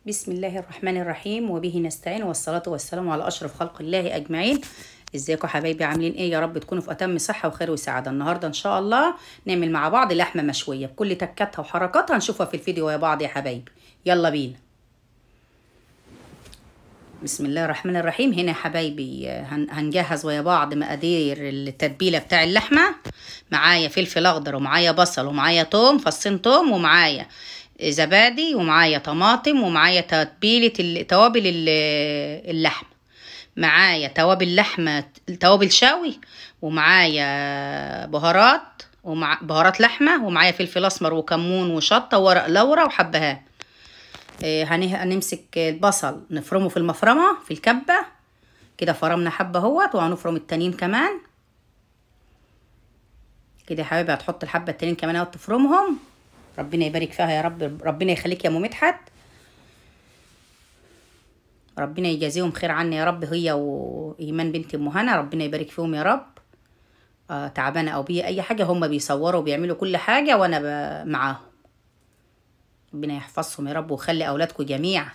بسم الله الرحمن الرحيم وبه نستعين والصلاة والسلام على أشرف خلق الله أجمعين ازيكم حبايبي عاملين ايه يا رب تكونوا في اتم صحه وخير وسعاده النهارده ان شاء الله نعمل مع بعض لحمه مشويه بكل تكاتها وحركاتها هنشوفها في الفيديو يا بعض يا حبايبي يلا بينا بسم الله الرحمن الرحيم هنا يا حبايبي هن- هنجهز ويا بعض مقادير التتبيله بتاع اللحمه معايا فلفل اخضر ومعايا بصل ومعايا توم فصين توم ومعايا زبادي ومعايا طماطم ومعايا تتبيله ال- توابل ال- اللحمه معايا توابل لحمه توابل شوي ومعايا بهارات ومع بهارات لحمه ومعايا فلفل اسمر وكمون وشطه وورق لورا وحبهان إيه، هن- هنمسك البصل نفرمه في المفرمة في الكبة كده فرمنا حبة اهوت وهنفرم التانيين كمان كده يا حبايبي هتحط الحبة التانيين كمان اهوت تفرمهم ربنا يبارك فيها يا رب ربنا يخليك يا ام مدحت ربنا يجازيهم خير عني يا رب هي وايمان بنت ام هنا ربنا يبارك فيهم يا رب آه تعبانه او بي اي حاجه هم بيصوروا وبيعملوا كل حاجه وانا ب- معاهم ربنا يحفظهم يا رب ويخلي اولادكم جميعا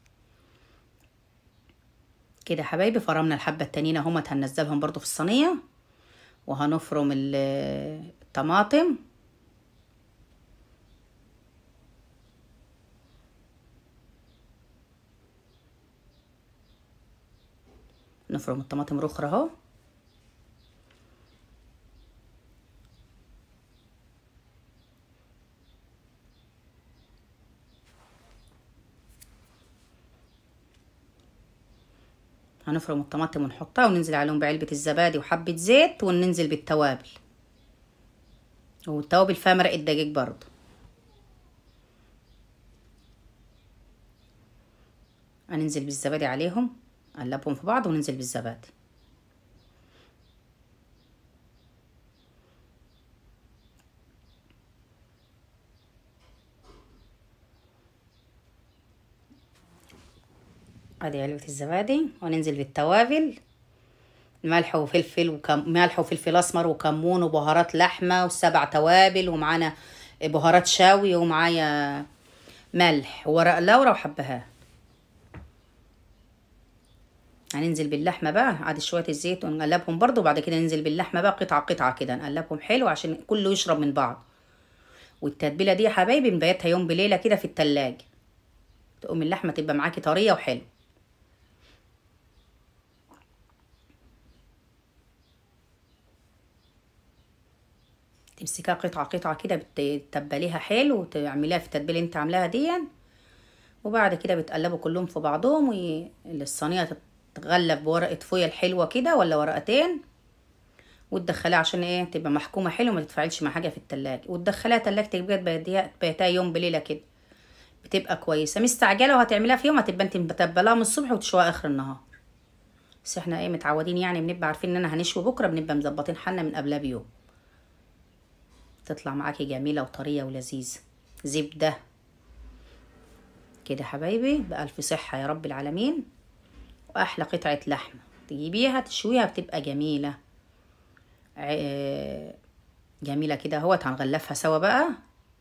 كده يا حبايبي فرمنا الحبه التانيين اهمت هننزلهم برضو في الصينيه وهنفرم ال- الطماطم نفرم الطماطم رخرة اهو هنفرم الطماطم ونحطها وننزل عليهم بعلبة الزبادي وحبة زيت وننزل بالتوابل والتوابل فيها مرق الدجاج برضو هننزل بالزبادي عليهم نقلبهم في بعض وننزل بالزبادي ادي علبة الزبادي وننزل بالتوابل ملح وفلفل وكم ملح وفلفل اسمر وكمون وبهارات لحمه وسبع توابل ومعانا بهارات شاوي ومعايا ملح وورق لورا وحبهان هننزل باللحمه بقى عادي شويه الزيت ونقلبهم برضو وبعد كده ننزل باللحمه بقى قطعه قطعه كده نقلبهم حلو عشان كله يشرب من بعض والتتبيله دي يا حبايبي نبيتها يوم بليله كده في التلاجة تقوم اللحمه تبقى معاكي طريه وحلو تمسكيها قطعة قطعة كده بتتبليها حلو وتعمليها في التتبيلة اللي انت عاملاها دي وبعد كده بتقلبوا كلهم في بعضهم والصينية تتغلف بورقة فويل حلوة كده ولا ورقتين وتدخليها عشان ايه تبقى محكومة حلو وما تتفاعلش مع حاجة في التلاجة وتدخليها تلاجتك بقى تبيتيها تبيتها يوم بليلة كده بتبقى كويسة مستعجلة وهتعمليها في يوم هتبقى انت متبلاها من الصبح وتشويها اخر النهار بس احنا ايه متعودين يعني بنبقى عارفين اننا هنشوي بكرة بنبقى مظبطين حالنا من قبلها بيوم تطلع معاكي جميلة وطرية ولذيذة زبدة كده حبايبي بألف صحة يا رب العالمين وأحلى قطعة لحمة تجيبيها تشويها بتبقى جميلة ع- جميلة كده اهوت هنغلفها سوا بقى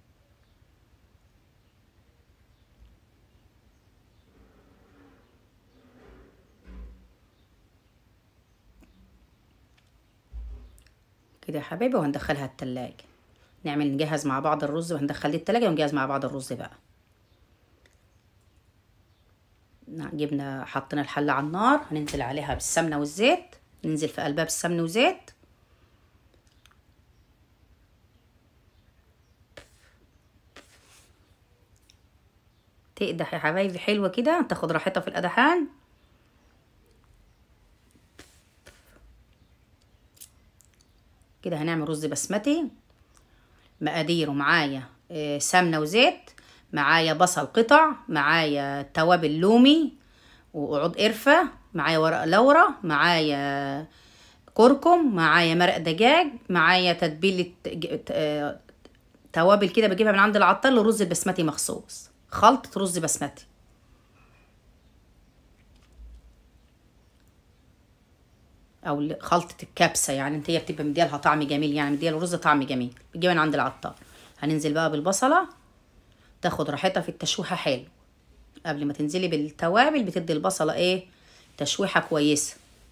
كده يا حبايبي وهندخلها التلاجة نعمل نجهز مع بعض الرز وهندخل دي التلاجة ونجهز مع بعض الرز بقى نعم، جبنا حطينا الحلة على النار هننزل عليها بالسمنة والزيت ننزل في قلبها بالسمن وزيت تقدح يا حبايبي حلوة كده تاخد راحتها في القدحان كده هنعمل رز بسمتي مقاديره معايا آه، سمنة وزيت معايا بصل قطع معايا توابل لومي وعود قرفة معايا ورق لورا معايا كركم معايا مرق دجاج معايا تتبيلة ج- ت- آه، توابل كده بجيبها من عند العطار للرز البسمتي مخصوص خلطة رز بسمتي او ل- خلطة الكبسة يعني انت هي بتبقى مديالها طعم جميل يعني مديال الرز طعم جميل بتجيبها من عند العطار هننزل بقى بالبصلة تاخد راحتها في التشويحة حلو قبل ما تنزلي بالتوابل بتدي البصله ايه تشويحه كويسه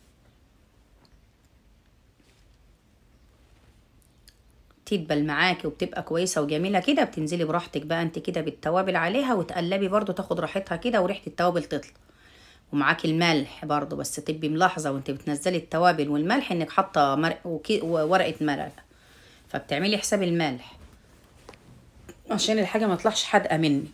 تدبل معاكي وبتبقى كويسه وجميله كده بتنزلي براحتك بقى انت كده بالتوابل عليها وتقلبي برضو تاخد راحتها كده وريحه التوابل تطلع ومعاكي الملح برضو بس تبقي ملاحظه وانت بتنزلي التوابل والملح انك حاطه مرق وكي- وورقه مرق فبتعملي حساب الملح عشان الحاجه ما تطلعش حادقه منك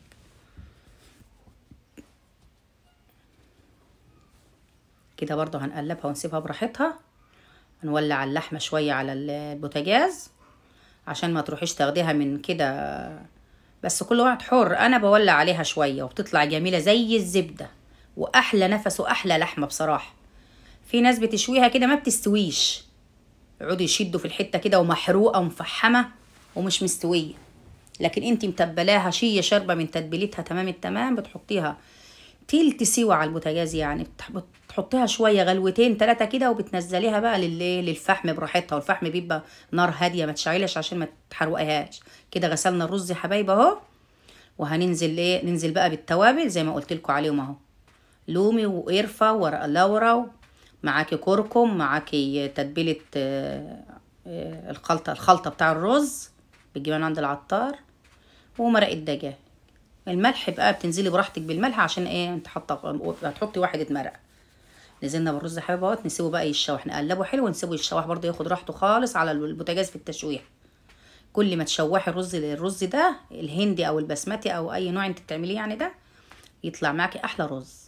كده برضو هنقلبها ونسيبها براحتها هنولع اللحمه شويه على البوتاجاز عشان ما تروحيش تاخديها من كده بس كل واحد حر انا بولع عليها شويه وبتطلع جميله زي الزبده واحلى نفس واحلى لحمه بصراحه في ناس بتشويها كده ما بتستويش يقعدوا يشدوا في الحته كده ومحروقه ومفحمه ومش مستويه لكن انت متبلاها شيه شاربه من تتبيلتها تمام التمام بتحطيها تلت سوا على البوتاجاز يعني بتح- بتحطيها شويه غلوتين ثلاثه كده وبتنزليها بقى للايه للفحم براحتها والفحم بيبقى نار هاديه ما تشعلش عشان ما تحرقهاش كده غسلنا الرز يا حبايبي اهو وهننزل ايه ننزل بقى بالتوابل زي ما قلت لكم عليهم اهو لومي وقرفه ورق لورا معاكي كركم معاكي تتبيله آه، آه، الخلطه الخلطه بتاع الرز بتجيبها من عند العطار ومرق الدجاج الملح بقى بتنزلي براحتك بالملح عشان ايه انت حاطه هتحطي واحدة مرقه نزلنا بالرز يا حبايبي اهوت نسيبه بقى يتشوح نقلبه حلو ونسيبه يتشوح برضه ياخد راحته خالص على البوتاجاز في التشويح كل ما تشوحي الرز الرز ده الهندي او البسمتي او اي نوع انت بتعمليه يعني ده يطلع معاكي احلى رز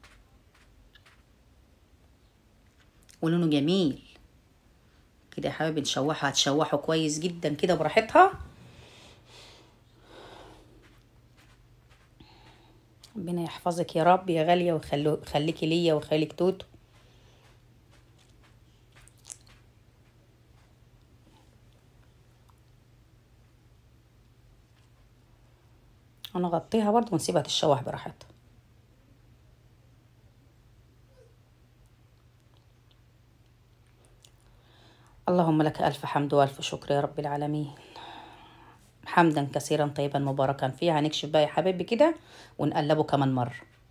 ولونه جميل كده يا حبايبي نشوحها هتشوحه كويس جدا كده براحتها ربنا يحفظك يا رب يا غالية ويخليكي ليا ويخليك توتو هنغطيها برضه ونسيبها تتشوح براحتها اللهم لك ألف حمد وألف شكر يا رب العالمين حمدا كثيرا طيبا مباركا فيه هنكشف بقى يا حبيبي كده ونقلبه كمان مرة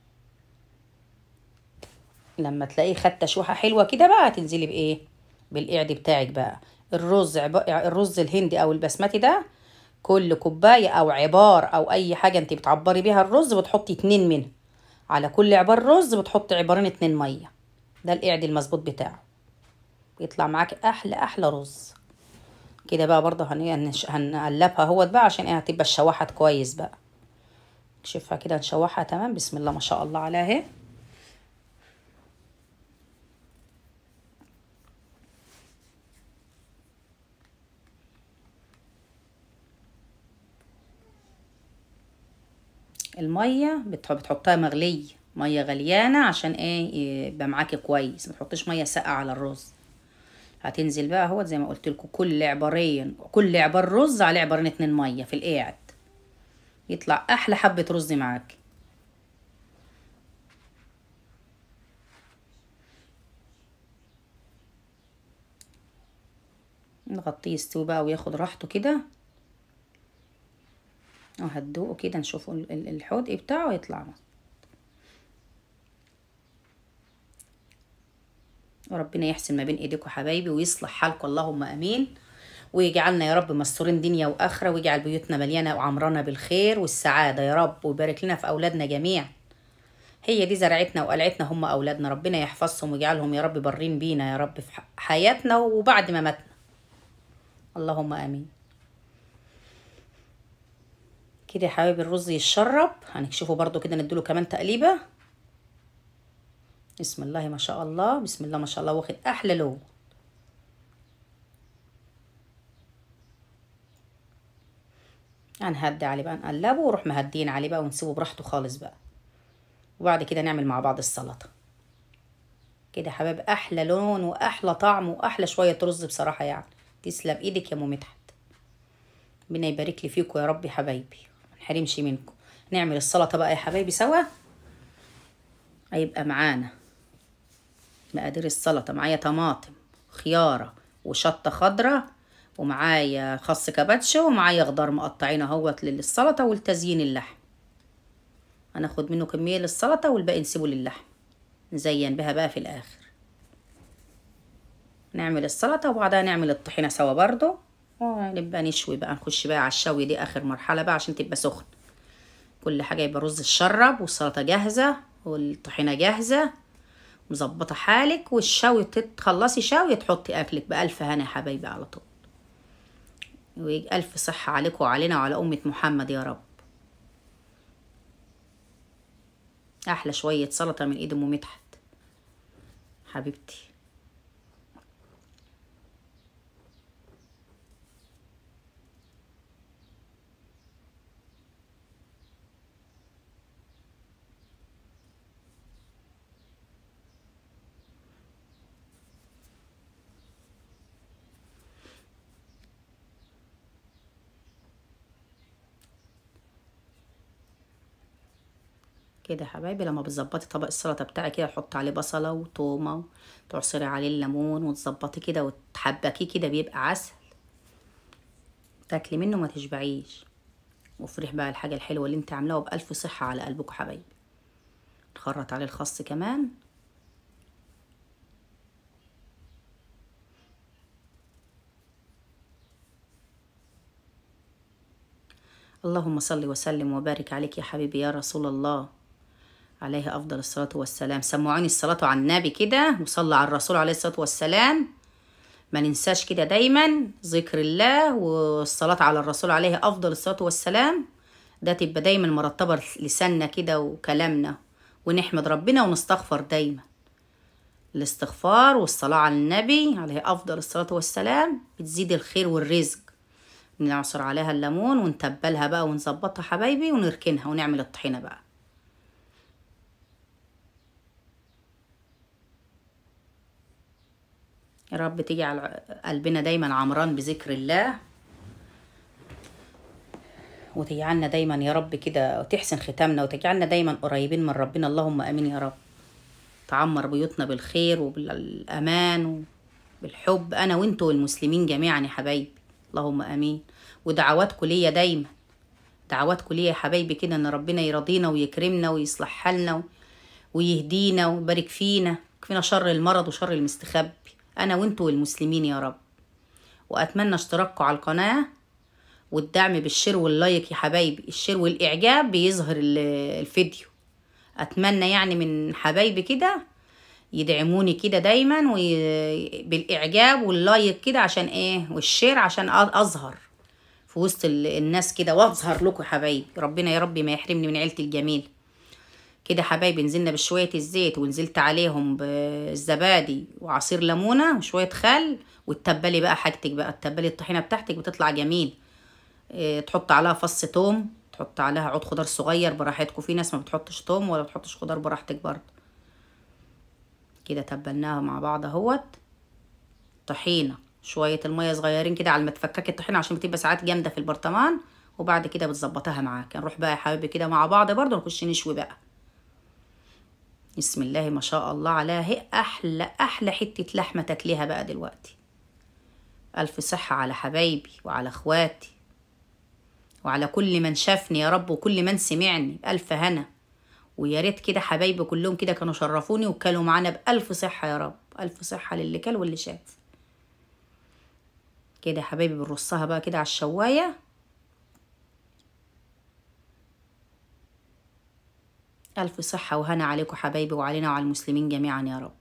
لما تلاقيه خد تشويحة حلوة كده بقى هتنزلي بإيه بالقعد بتاعك بقى الرز عب... الرز الهندي أو البسمتي ده كل كوباية أو عبار أو أي حاجة انت بتعبري بيها الرز بتحطي اتنين منه على كل عبار رز بتحطي عبارين اتنين مية ده القعد المظبوط بتاعه يطلع معاك أحلى أحلى رز كده بقى برضه هن... هنش- هنقلبها اهوت بقى عشان ايه هتبقى اتشوحت كويس بقى نشوفها كده نشوحها تمام بسم الله ما شاء الله عليها اهي الميه بتح- بتحطها مغليه ميه غليانه عشان ايه يبقى معاكي كويس ما تحطيش ميه ساقعه على الرز هتنزل بقى اهوت زي ما قلت لكم كل عبارين كل عبار رز على عبارين اتنين ميه في القاعد يطلع احلى حبه رز معاك نغطيه يستوي بقى وياخد راحته كده وهتدوقه كده نشوفه ال- ال- الحدق بتاعه يطلع وربنا يحسن ما بين ايديكم حبايبي ويصلح حالكم اللهم امين ويجعلنا يا رب مستورين دنيا واخره ويجعل بيوتنا مليانه وعمرنا بالخير والسعاده يا رب ويبارك لنا في اولادنا جميعا هي دي زرعتنا وقلعتنا هم اولادنا ربنا يحفظهم ويجعلهم يا رب برين بينا يا رب في ح- حياتنا وبعد ما ماتنا اللهم امين كده يا حبايبي الرز يتشرب هنكشفه برضو كده نديله كمان تقليبه بسم الله ما شاء الله بسم الله ما شاء الله واخد احلى لون هنهدي عليه بقى نقلبه ونروح مهدين عليه بقى ونسيبه براحته خالص بقى وبعد كده نعمل مع بعض السلطة كده يا حبايب احلى لون واحلى طعم واحلى شوية رز بصراحة يعني تسلم ايدك يا ام مدحت ربنا يبارك لي فيكم يا رب يا حبايبي ما نحرمش منكم نعمل السلطة بقى يا حبايبي سوا هيبقى معانا مقادير السلطة معايا طماطم خيارة وشطة خضرة ومعايا خس كاباتشو ومعايا خضار مقطعين اهوت للسلطة والتزيين اللحم هناخد منه كمية للسلطة والباقي نسيبه للحم نزين بها بقى في الآخر نعمل السلطة وبعدها نعمل الطحينة سوا برضو ونبقى نشوي بقى نخش بقى على الشوي دي آخر مرحلة بقى عشان تبقى سخن كل حاجة يبقى رز الشرب والسلطة جاهزة والطحينة جاهزة مظبطة حالك والشوي تخلصي شوي تحطي أكلك بألف هنا يا حبايبي على طول وألف صحة عليكم وعلينا وعلى أمة محمد يا رب أحلى شوية سلطة من إيد أم مدحت حبيبتي كده يا حبايبي لما بتظبطي طبق السلطه بتاعك كده تحطي عليه بصله وتومه وتعصري عليه الليمون وتظبطي كده وتحبكيه كده بيبقى عسل تاكلي منه ما تشبعيش وفرح بقى الحاجه الحلوه اللي انت عاملاها وبألف صحه على قلبك حبايبي نخرط عليه الخس كمان اللهم صل وسلم وبارك عليك يا حبيبي يا رسول الله عليه أفضل الصلاة والسلام سمعوني الصلاة على النبي كده وصلى على الرسول عليه الصلاة والسلام ما ننساش كده دايما ذكر الله والصلاة على الرسول عليه أفضل الصلاة والسلام ده تبقى دايما مرتبة لساننا كده وكلامنا ونحمد ربنا ونستغفر دايما الاستغفار والصلاة على النبي عليه أفضل الصلاة والسلام بتزيد الخير والرزق نعصر عليها الليمون ونتبلها بقى ونظبطها حبايبي ونركنها ونعمل الطحينة بقى يا رب تجعل قلبنا دايما عمران بذكر الله وتجعلنا دايما يا رب كده وتحسن ختامنا وتجعلنا دايما قريبين من ربنا اللهم امين يا رب تعمر بيوتنا بالخير وبالامان وبالحب انا وانتوا والمسلمين جميعا يا حبايبي اللهم امين ودعواتكم ليا دايما دعواتكم ليا يا حبايبي كده ان ربنا يرضينا ويكرمنا ويصلح حالنا ويهدينا ويبارك فينا يكفينا شر المرض وشر المستخبي انا وانتوا والمسلمين يا رب واتمنى اشتراككم على القناه والدعم بالشير واللايك يا حبايبي الشير والاعجاب بيظهر الفيديو اتمنى يعني من حبايبي كده يدعموني كده دايما وي... بالاعجاب واللايك كده عشان ايه والشير عشان اظهر في وسط الناس كده واظهر لكم يا حبايبي ربنا يا ربي ما يحرمني من عيلتي الجميله كده حبايبي نزلنا بشوية الزيت ونزلت عليهم بالزبادي وعصير ليمونة وشوية خل وتتبلي بقى حاجتك بقى تتبلي الطحينة بتاعتك بتطلع جميل اه تحط عليها فص توم تحط عليها عود خضار صغير براحتكم في ناس ما بتحطش توم ولا بتحطش خضار براحتك برضه كده تبلناها مع بعض اهوت طحينة شوية المية صغيرين كده على ما تفككي الطحينة عشان بتبقى ساعات جامدة في البرطمان وبعد كده بتظبطها معاك نروح بقى يا حبايبي كده مع بعض برضه نخش نشوي بقى بسم الله ما شاء الله عليها هي احلى احلى حته لحمه تاكليها بقى دلوقتي الف صحه على حبايبي وعلى اخواتي وعلى كل من شافني يا رب وكل من سمعني بألف هنا ويا ريت كده حبايبي كلهم كده كانوا شرفوني وكلوا معانا بألف صحة يا رب ألف صحة للي كل واللي شاف كده يا حبايبي بنرصها بقى كده على الشواية ألف صحة وهنا عليكم حبايبي وعلينا وعلى المسلمين جميعا يا رب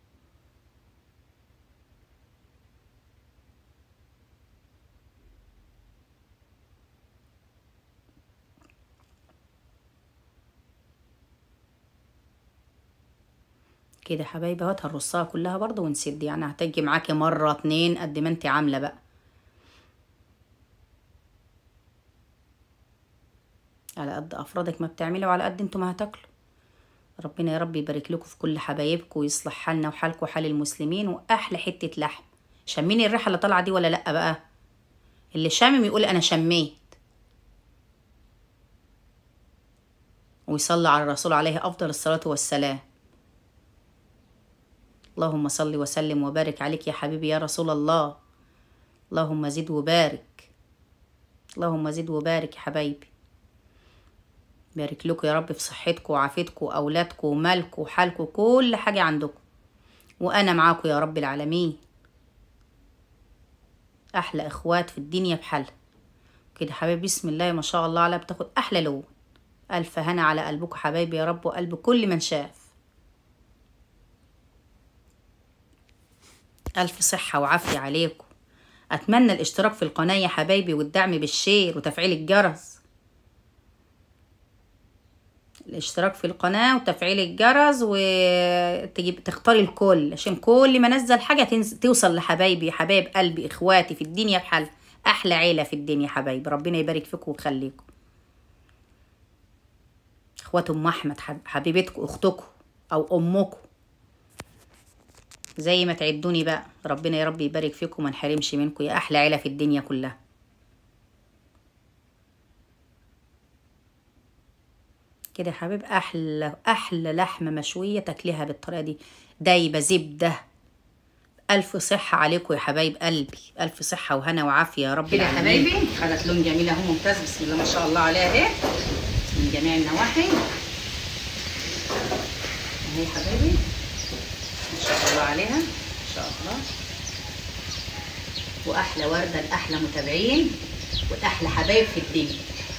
كده حبايبي اهوت هنرصها كلها برضه ونسد يعني هتجي معاكي مرة اتنين قد ما انت عاملة بقى على قد افرادك ما بتعملي وعلى قد انتوا ما هتاكلوا ربنا يا رب يبارك لكم في كل حبايبكم ويصلح حالنا وحالكم وحال المسلمين واحلى حته لحم شميني الريحه اللي طالعه دي ولا لا بقى اللي شامم يقول انا شميت ويصلي على الرسول عليه افضل الصلاه والسلام اللهم صل وسلم وبارك عليك يا حبيبي يا رسول الله اللهم زد وبارك اللهم زد وبارك يا حبايبي بارك لكم يا رب في صحتكم وعافيتكم واولادكم ومالكم وحالكم كل حاجه عندكم وانا معاكم يا رب العالمين احلى اخوات في الدنيا بحالها كده حبايبي بسم الله ما شاء الله عليها بتاخد احلى لون الف هنا على قلبكم حبايبي يا رب وقلب كل من شاف الف صحه وعافيه عليكم اتمنى الاشتراك في القناه يا حبايبي والدعم بالشير وتفعيل الجرس الاشتراك في القناة وتفعيل الجرس وتجيب تختاري الكل عشان كل ما انزل حاجة تنز... توصل لحبايبي حبايب قلبي اخواتي في الدنيا بحال احلى عيلة في الدنيا حبايبي ربنا يبارك فيكم ويخليكم اخوات ام احمد حب... حبيبتكم اختكم او امكم زي ما تعدوني بقى ربنا يا رب يبارك فيكم وما نحرمش منكم يا احلى عيلة في الدنيا كلها كده يا حبيب احلى احلى لحمه مشويه تاكليها بالطريقه دي دايبه زبده الف صحه عليكم يا حبايب قلبي الف صحه وهنا وعافيه يا رب كده يا حبايبي خدت لون جميل اهو ممتاز بسم الله ما شاء الله عليها اهي من جميع النواحي اهي يا حبايبي ما شاء الله عليها ما شاء الله واحلى ورده لاحلى متابعين واحلى حبايب في الدنيا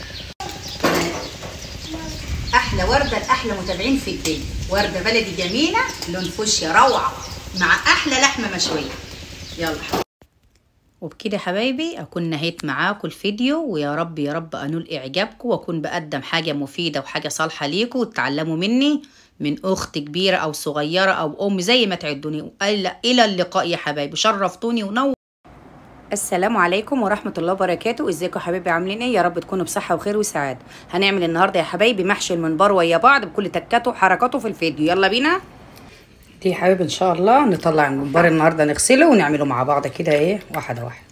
احلى ورده لاحلى متابعين في الدنيا ورده بلدي جميله لون فوشيا روعه مع احلى لحمه مشويه يلا وبكده حبايبي اكون نهيت معاكم الفيديو ويا رب يا رب انول اعجابكم واكون بقدم حاجه مفيده وحاجه صالحه ليكم وتتعلموا مني من اخت كبيره او صغيره او ام زي ما تعدوني الى اللقاء يا حبايبي شرفتوني ونور السلام عليكم ورحمة الله وبركاته ازيكم يا حبايبي عاملين ايه يا رب تكونوا بصحة وخير وسعادة هنعمل النهاردة يا حبايبي محشي المنبار ويا بعض بكل تكاته وحركاته في الفيديو يلا بينا دي يا حبايبي ان شاء الله نطلع المنبار النهاردة نغسله ونعمله مع بعض كده ايه واحدة واحدة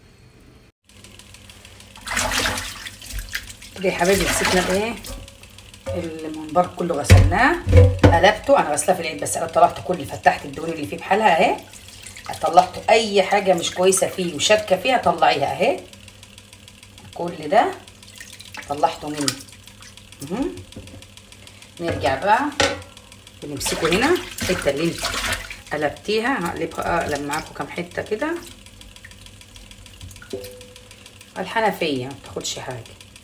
دي يا حبايبي مسكنا ايه المنبار كله غسلناه قلبته انا غسلاه في العيد بس انا طلعت كل فتحت الدهون اللي فيه بحالها اهي طلعت اي حاجه مش كويسه فيه وشاكه فيها طلعيها اهي كل ده طلعته منه مه. نرجع بقى بنمسكه هنا الحته اللي انت قلبتيها هقلبها اقلب معاكم كام حته كده الحنفيه ما تاخدش حاجه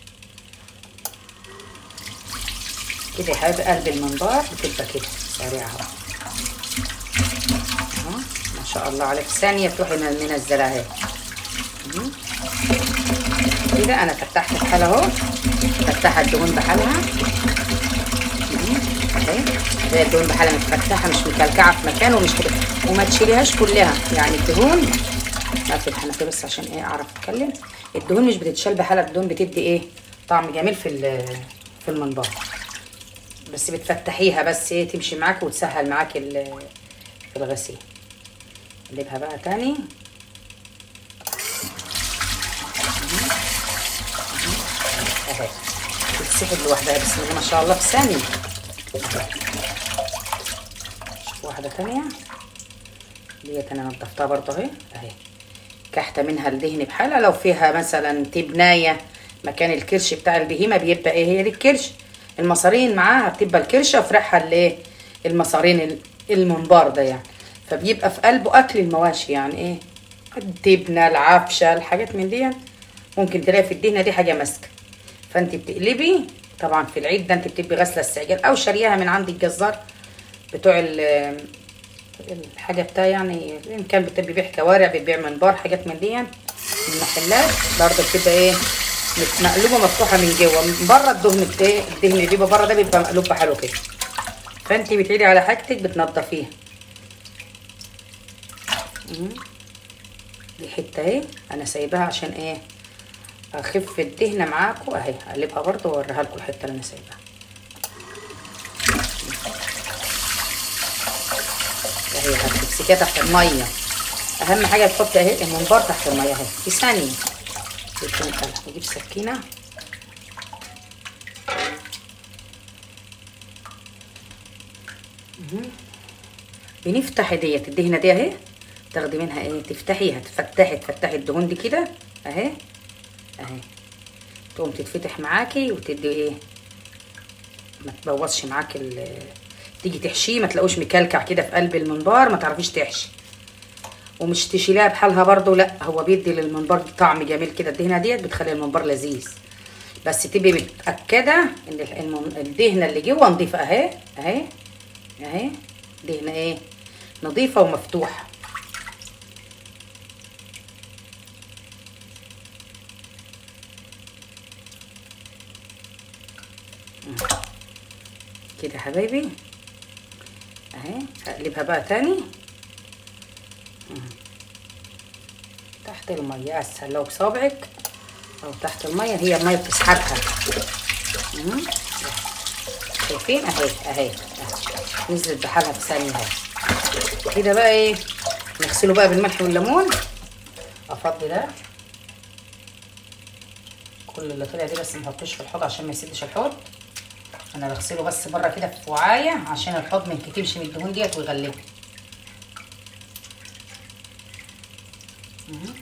كده يا حبايبي قلب المنبار بتبقى كده سريعه اهو ما شاء الله عليك ثانيه تروحي منزلها اهي كده انا فتحت بحالها اهو فتحت الدهون بحالها اهي هي الدهون بحالها متفتحه مش مكلكعه في مكان ومش كده وما تشيليهاش كلها يعني الدهون اقفل الحنفيه بس عشان ايه اعرف اتكلم الدهون مش بتتشال بحالها الدهون بتدي ايه طعم جميل في في المنبار بس بتفتحيها بس ايه تمشي معاكي وتسهل معاكي في الغسيل اقلبها بقى تاني اهي تتسحب لوحدها بسم الله ما شاء الله في ثانية شوف واحدة تانية ديت انا نضفتها برضه اهي اهي كحتة منها الدهن بحالها لو فيها مثلا تبناية مكان الكرش بتاع البهيمة بيبقى ايه هي دي الكرش المصارين معاها بتبقى الكرشة وفرحها الايه المصارين المنبار ده يعني فبيبقى في قلبه اكل المواشي يعني ايه الدبنه العفشه الحاجات من دي ممكن تلاقي في الدهنه دي حاجه ماسكه فانت بتقلبي طبعا في العيد ده انت بتبقي غاسله السعجال او شارياها من عند الجزار بتوع الحاجه بتاع يعني ان كان بيبيع كوارع بيبيع منبار حاجات من دي المحلات برضه بتبقى ايه مقلوبه مفتوحه من جوه من بره الدهن بتاع الدهن اللي بيبقى بره ده بيبقى مقلوب بحاله كده فانت بتعيدي على حاجتك بتنضفيها دي حته اهي انا سايباها عشان ايه اخف الدهنه معاكم اهي اقلبها برضو واوريها لكم الحته اللي انا سايباها اهي هتمسكيها تحت الميه اهم حاجه تحطي اهي المنبار تحت الميه اهي في ثانيه نجيب سكينه بنفتح ديت الدهنه دي اهي تاخدي منها ايه تفتحيها تفتحي تفتحي الدهون دي كده اهي اهي تقوم تتفتح معاكي وتدي ايه ما تبوظش معاك ال تيجي تحشيه ما تلاقوش مكلكع كده في قلب المنبار ما تعرفيش تحشي ومش تشيليها بحالها برضو لا هو بيدي للمنبار طعم جميل كده الدهنه ديت بتخلي المنبار لذيذ بس تبقي متاكده ان ال- الم- الدهنه اللي جوه نضيفه اهي اهي اهي دهنه ايه نظيفه ومفتوحه كده يا حبايبي اهي هقلبها بقى تاني مم. تحت المية اسهل لو بصابعك او تحت المية هي المية بتسحبها مم. شايفين اهي اهي أهي. نزلت بحالها في ثانية اهي كده بقى ايه نغسله بقى بالملح والليمون افضي ده كل اللي طلع دي بس ما نحطوش في الحوض عشان ما يسدش الحوض انا بغسله بس بره كده في وعايه عشان الحوض ما ينكتمش من الدهون ديت ويغلبه مم.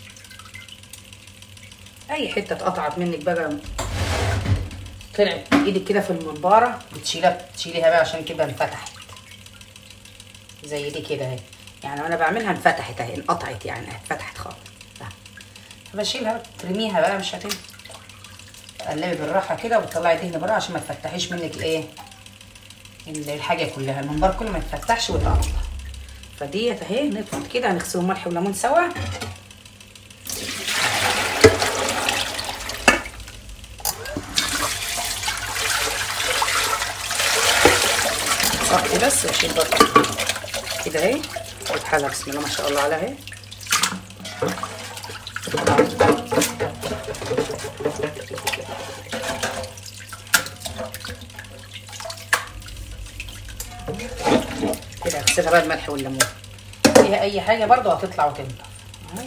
اي حته اتقطعت منك بقى طلعت من ايدك كده في المنباره بتشيلها بتشيليها بقى عشان كده انفتحت زي دي كده اهي يعني وانا بعملها انفتحت اهي انقطعت يعني اهي اتفتحت خالص أهي. فبشيلها ترميها بقى مش هتنفع تقلبي بالراحه كده وتطلعي دهن بره عشان ما تفتحيش منك الايه ال- الحاجه كلها المنبار كله ما يتفتحش ويتقطع فديت اهي نفضل كده هنغسله ملح وليمون سوا صفي بس واشيل بره كده اهي وبحالها بسم الله ما شاء الله عليها اهي كده اغسلها بقى الملح والليمون فيها اي حاجه برضو هتطلع وتنضف أهي.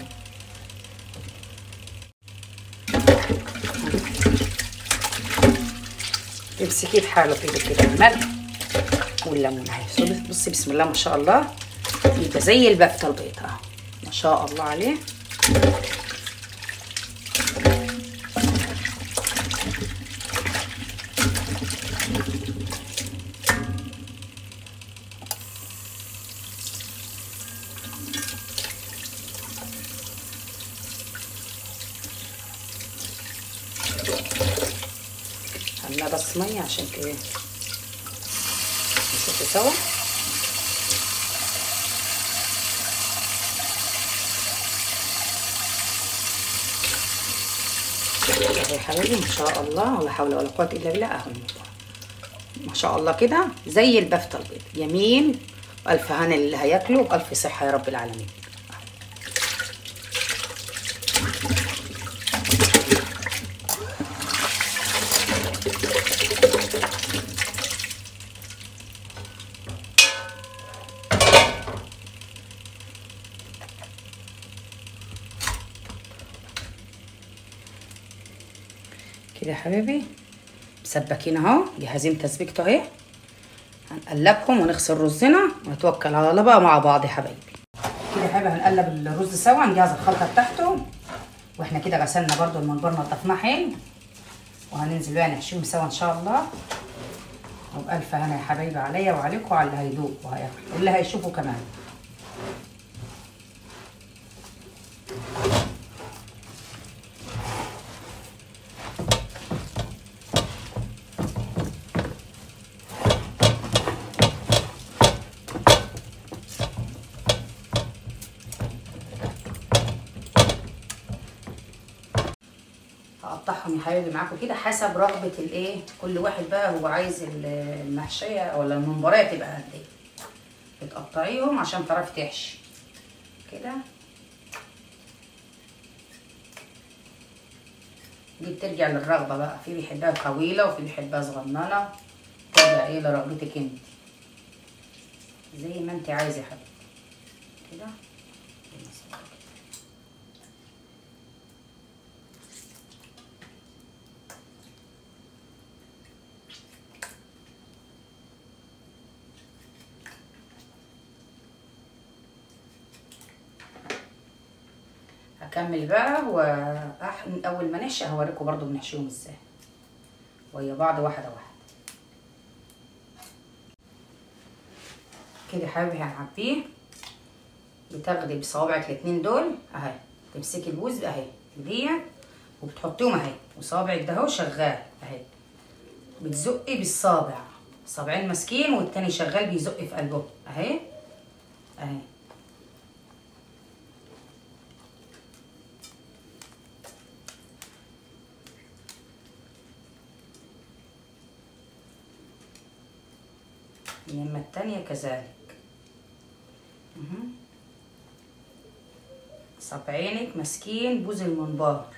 تمسكيه بحاله في ايدك كده الملح والليمون اهي بصي- بصي بسم الله ما شاء الله يبقى زي البفتة البيضاء اهو ما شاء الله عليه عملنا بس ميه عشان كده نصفي سوا أهو يا حبايبي ما شاء الله ولا حول ولا قوة إلا بالله أهو الموضوع ما شاء الله كده زي البفتة البيض يمين وألف هنا اللي هياكله وألف صحة يا رب العالمين كده يا حبيبي مسبكين اهو جاهزين تسبيكته اهي هنقلبهم ونغسل رزنا ونتوكل على الله بقى مع بعض يا حبايبي كده يا حبايبي هنقلب الرز سوا نجهز الخلطه بتاعته واحنا كده غسلنا برضو المنبر نضفناه حلو وهننزل بقى نحشيهم سوا ان شاء الله وبألف هنا يا حبايبي عليا وعليكم وعلى اللي هيدوق وهياكل واللي هيشوفه كمان هقطعهم يا حبايبي معاكم كده حسب رغبة الايه كل واحد بقى هو عايز ال- المحشية ولا الممبارية تبقى قد ايه بتقطعيهم عشان تعرفي تحشي كده دي بترجع للرغبة بقى في بيحبها طويلة وفي بيحبها صغننة ترجع ايه لرغبتك انت زي ما انت عايزة يا حبيبتي كده هكمل بقى وأح... اول ما نحشي هوريكم برضو بنحشيهم ازاي ويا بعض واحده واحده كده يا حبيبي هنعبيه بتاخدي بصوابعك الاتنين دول اهي تمسكي البوز اهي ديت وبتحطيهم اهي وصوابعك ده اهو شغال اهي بتزقي بالصابع صابعين ماسكين والتاني شغال بيزق في قلبه اهي اهي اليمة التانية كذلك مهم. صابعينك ماسكين بوز المنبار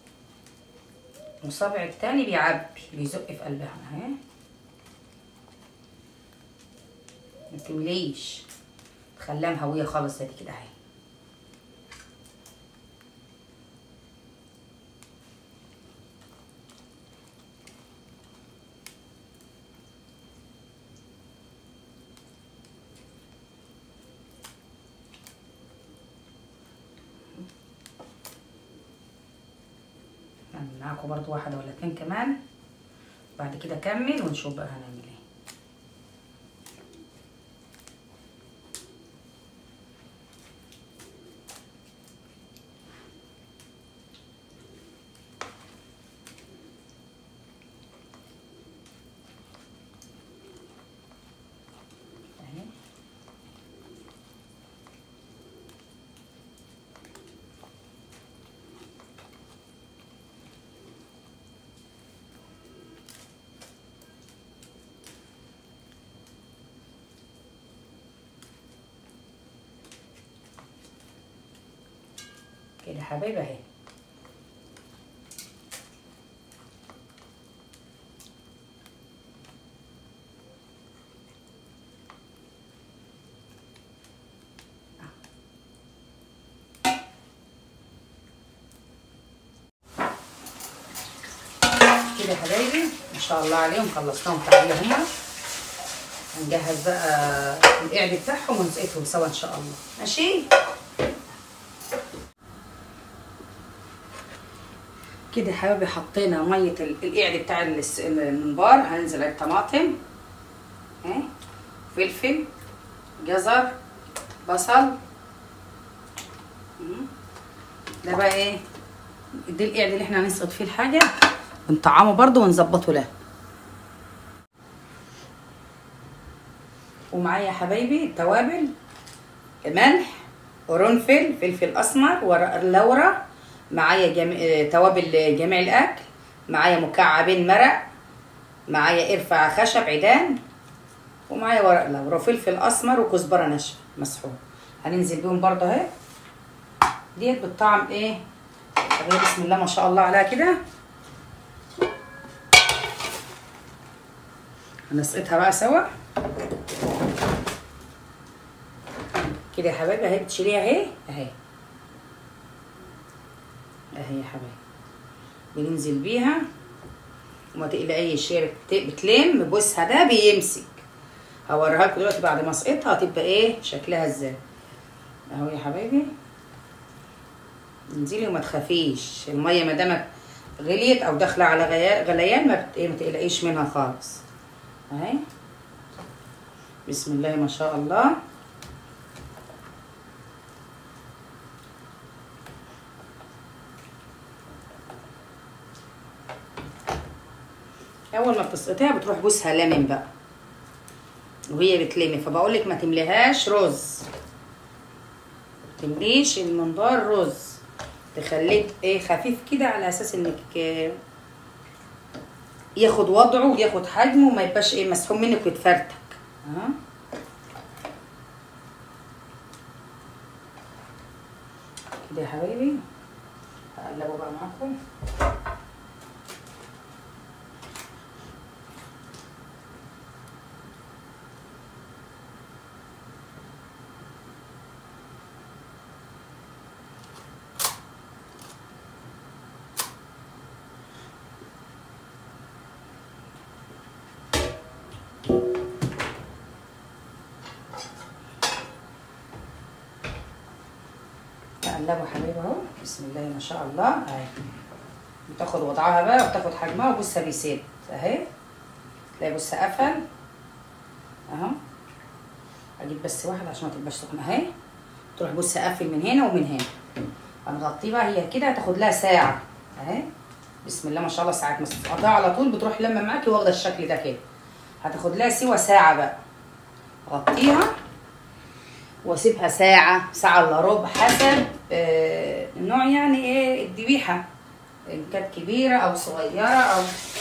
وصابع التاني بيعبي بيزق في قلبها اهي ما تمليش تخليها مهوية خالص زي كده اهي نعمل معاكم برضو واحدة ولا اتنين كمان بعد كده كمل ونشوف بقى هنعمل ايه اهي. كده حبايبي اهي كده يا حبايبي ما شاء الله عليهم خلصناهم تعالوا هما هنجهز بقى القعد بتاعهم ونسقيتهم سوا ان شاء الله ماشي كده يا حبايبي حطينا ميه ال- القعد بتاع الس- المنبار هننزل عليه الطماطم اهي فلفل جزر بصل مم. ده بقى ايه ده القعد اللي احنا هنسقط فيه الحاجه ونطعمه برضو ونظبطه له ومعايا يا حبايبي توابل ملح قرنفل فلفل اسمر ورق اللورة معايا جم... آه، توابل جميع الاكل معايا مكعبين مرق معايا قرفة خشب عيدان ومعايا ورق لورا وفلفل اسمر وكزبره ناشفه مسحوق هننزل بيهم برضه اهي ديت بالطعم ايه غير بسم الله ما شاء الله عليها كده هنسقطها بقى سوا كده يا حبايبي اهي بتشيليها اهي اهي اهي يا حبايبي بننزل بيها وما تقلقيش هي بت- بتلم بوسها ده بيمسك هوريها لكم دلوقتي بعد ما اسقطها هتبقى ايه شكلها ازاي اهو يا حبايبي انزلي وما تخافيش الميه ما دامت غليت او داخله على غيا- غليان ما بت- إيه، ما تقلقيش منها خالص اهي بسم الله ما شاء الله اول ما بتسقطيها بتروح بوسها لامن بقى وهي بتلمي فبقول لك ما تمليهاش رز ما تمليش المنبار رز تخليه ايه خفيف كده على اساس انك آه، ياخد وضعه وياخد حجمه وما يبقاش ايه مسحوب منك ويتفرتك ها كده يا حبايبي هقلبه بقى معاكم نقلبه يا حبايبي اهو بسم الله ما شاء الله اهي بتاخد وضعها بقى وبتاخد حجمها وبصها بيسد اهي تلاقي بص قفل اهو اجيب بس واحد عشان ما تبقاش سخنه اهي تروح بص اقفل من هنا ومن هنا هنغطيه بقى هي كده هتاخد لها ساعه اهي بسم الله ما شاء الله ساعات ما تقطعها على طول بتروح لما معاكي واخده الشكل ده كده هتاخد لها سوا ساعه بقى غطيها واسيبها ساعه ساعه الا ربع حسب آه النوع يعني ايه الذبيحه ان كانت كبيره او صغيره او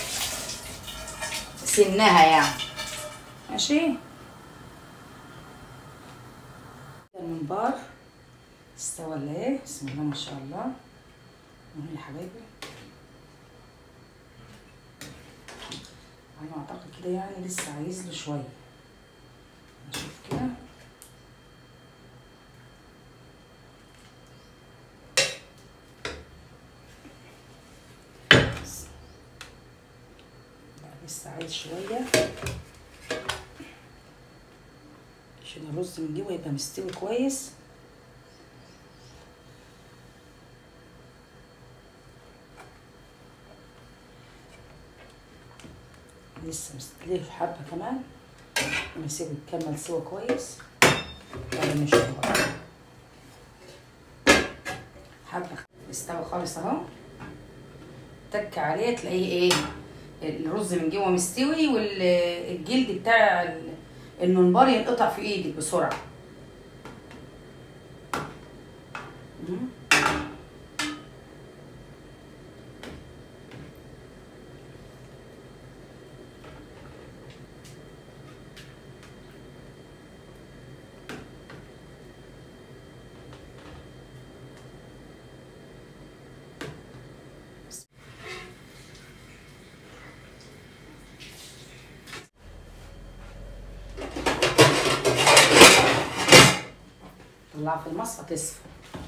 سنها يعني ماشي المنبار استوى ولا ايه بسم الله ما شاء الله اهو يا حبايبي انا اعتقد كده يعني لسه عايز له شويه نشوف كده لا لسه عايز شويه عشان الرز من جوه يبقى مستوي كويس لسه مستوي حبه كمان نسيبه يكمل سوا كويس وبعدين نشوفه بقى حبه استوى خالص اهو تك عليه تلاقيه ايه الرز من جوه مستوي والجلد بتاع ال- المنبار ينقطع في ايدك بسرعه مم. طلعها في المصفى تصفى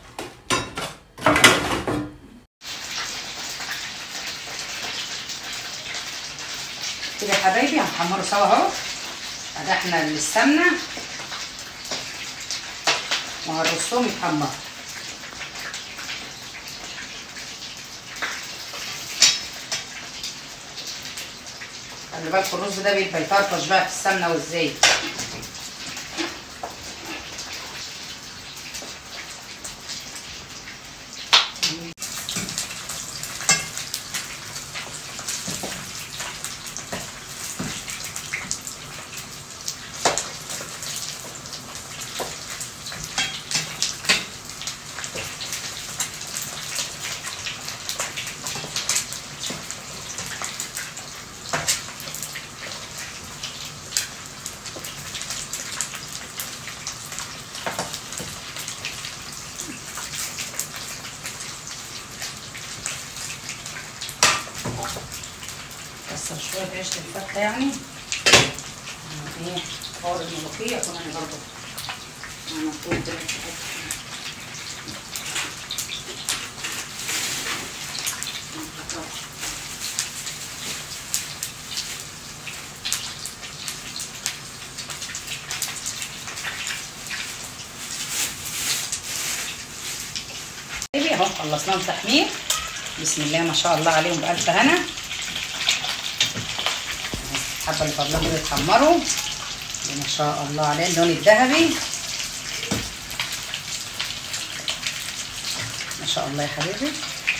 كده يا حبايبي هنحمره سوا اهو فتحنا السمنه وهنرصهم يتحمروا خلي بالكوا الرز ده بيبقى يطرطش بقى في السمنه والزيت كسر شوية عيش الفتة يعني آه، ايه فور الملوخية كمان برضه انا مفروض كده في حتة. حبيبي اهو خلصناهم تحمير بسم الله ما شاء الله عليهم بألف هنا الحبة اللي فاضلين دول يتحمروا ما شاء الله عليه اللون الذهبي ما شاء الله يا حبيبي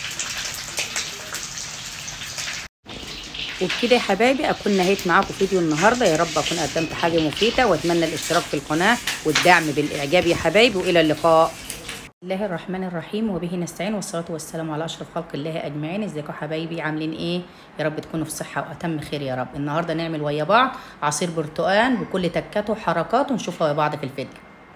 وبكده يا حبايبي اكون نهيت معاكم فيديو النهارده يا رب اكون قدمت حاجه مفيده واتمنى الاشتراك في القناه والدعم بالاعجاب يا حبايبي والى اللقاء بسم الله الرحمن الرحيم وبه نستعين والصلاة والسلام على أشرف خلق الله أجمعين ازيكم حبايبي عاملين إيه يا رب تكونوا في صحة وأتم خير يا رب النهاردة نعمل ويا بعض عصير برتقال بكل تكاته وحركاته نشوفها ويا بعض في الفيديو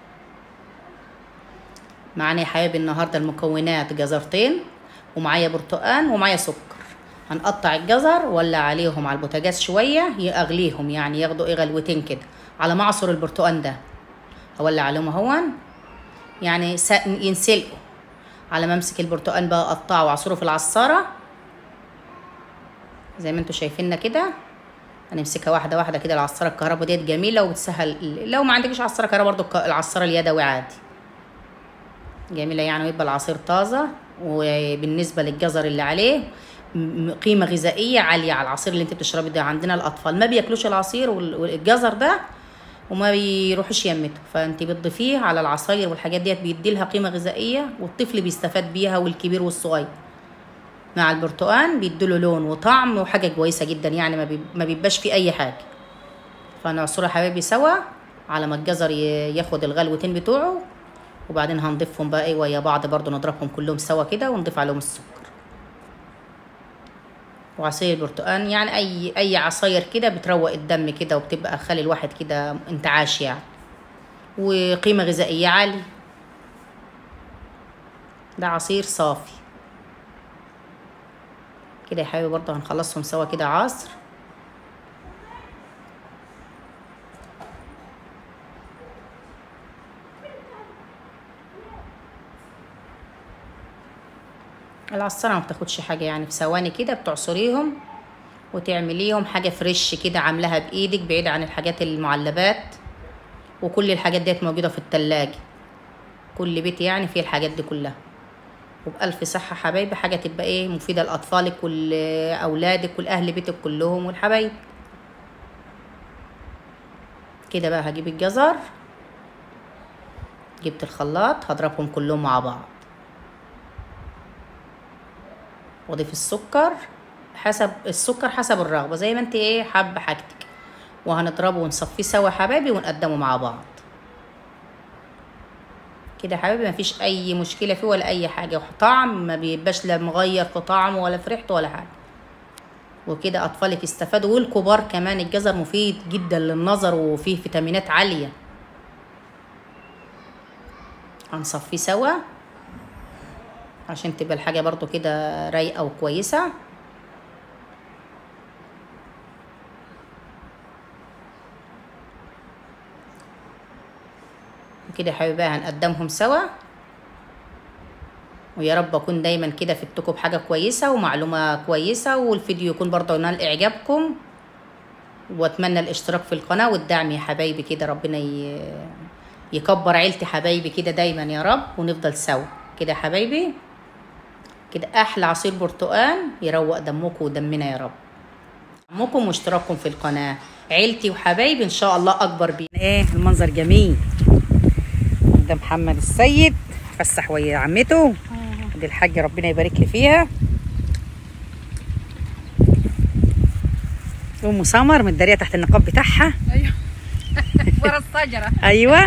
معانا يا حبايبي النهاردة المكونات جزرتين ومعايا برتقال ومعايا سكر هنقطع الجزر ولا عليهم على البوتاجاز شوية يغليهم يعني ياخدوا ايه غلوتين كده على ما اعصر البرتقال ده اولع عليهم اهون يعني س- ينسلقوا على ما امسك البرتقال بقى اقطعه واعصره في العصاره زي ما انتم شايفيننا كده هنمسكها واحده واحده كده العصاره الكهرباء ديت جميله وبتسهل لو ما عندكش عصاره كهرباء برضو الك- العصاره اليدوي عادي جميله يعني ويبقى العصير طازه وبالنسبه للجزر اللي عليه م- قيمه غذائيه عاليه على العصير اللي انت بتشربيه ده عندنا الاطفال ما بياكلوش العصير وال- والجزر ده وما بيروحوش يمته فانت بتضيفيه على العصاير والحاجات ديت بيدي لها قيمه غذائيه والطفل بيستفاد بيها والكبير والصغير مع البرتقال بيديله لون وطعم وحاجه كويسه جدا يعني ما بي- ما بيبقاش فيه اي حاجه فنعصره يا حبايبي سوا على ما الجزر ي- ياخد الغلوتين بتوعه وبعدين هنضيفهم بقى ايه ويا بعض برضو نضربهم كلهم سوا كده ونضيف عليهم السكر وعصير البرتقال يعني اي اي عصاير كده بتروق الدم كده وبتبقى خلي الواحد كده انتعاش يعني وقيمة غذائية عالية ده عصير صافي كده يا حبيبي برضه هنخلصهم سوا كده عصر العصارة ما بتاخدش حاجة يعني في ثواني كده بتعصريهم وتعمليهم حاجة فريش كده عاملاها بإيدك بعيد عن الحاجات المعلبات وكل الحاجات ديت موجودة في التلاجة كل بيت يعني فيه الحاجات دي كلها وبألف صحة حبايبي حاجة تبقى ايه مفيدة لأطفالك ولأولادك ولأهل بيتك كلهم والحبايب كده بقى هجيب الجزر جبت الخلاط هضربهم كلهم مع بعض واضيف السكر حسب السكر حسب الرغبه زي ما انت ايه حابه حاجتك وهنضربه ونصفيه سوا يا حبايبي ونقدمه مع بعض كده يا حبايبي مفيش اي مشكله فيه ولا اي حاجه طعم ما بيبقاش لا مغير في طعمه ولا في ريحته ولا حاجه وكده اطفالك يستفادوا والكبار كمان الجزر مفيد جدا للنظر وفيه فيتامينات عاليه هنصفيه سوا عشان تبقى الحاجة برضو كده رايقة وكويسة وكده يا حبيبي بقى هنقدمهم سوا ويا رب اكون دايما كده فدتكم بحاجة كويسة ومعلومة كويسة والفيديو يكون برضو ينال اعجابكم واتمنى الاشتراك في القناة والدعم يا حبايبي كده ربنا ي... يكبر عيلتي حبايبي كده دايما يا رب ونفضل سوا كده يا حبايبي كده احلى عصير برتقال يروق دمكم ودمنا يا رب دمكم واشتراككم في القناه عيلتي وحبايبي ان شاء الله اكبر بينا ايه المنظر جميل ده محمد السيد فسح ويا عمته دي الحاجه ربنا يبارك لي فيها ام سمر متداريه تحت النقاب بتاعها ايوه ورا الشجره ايوه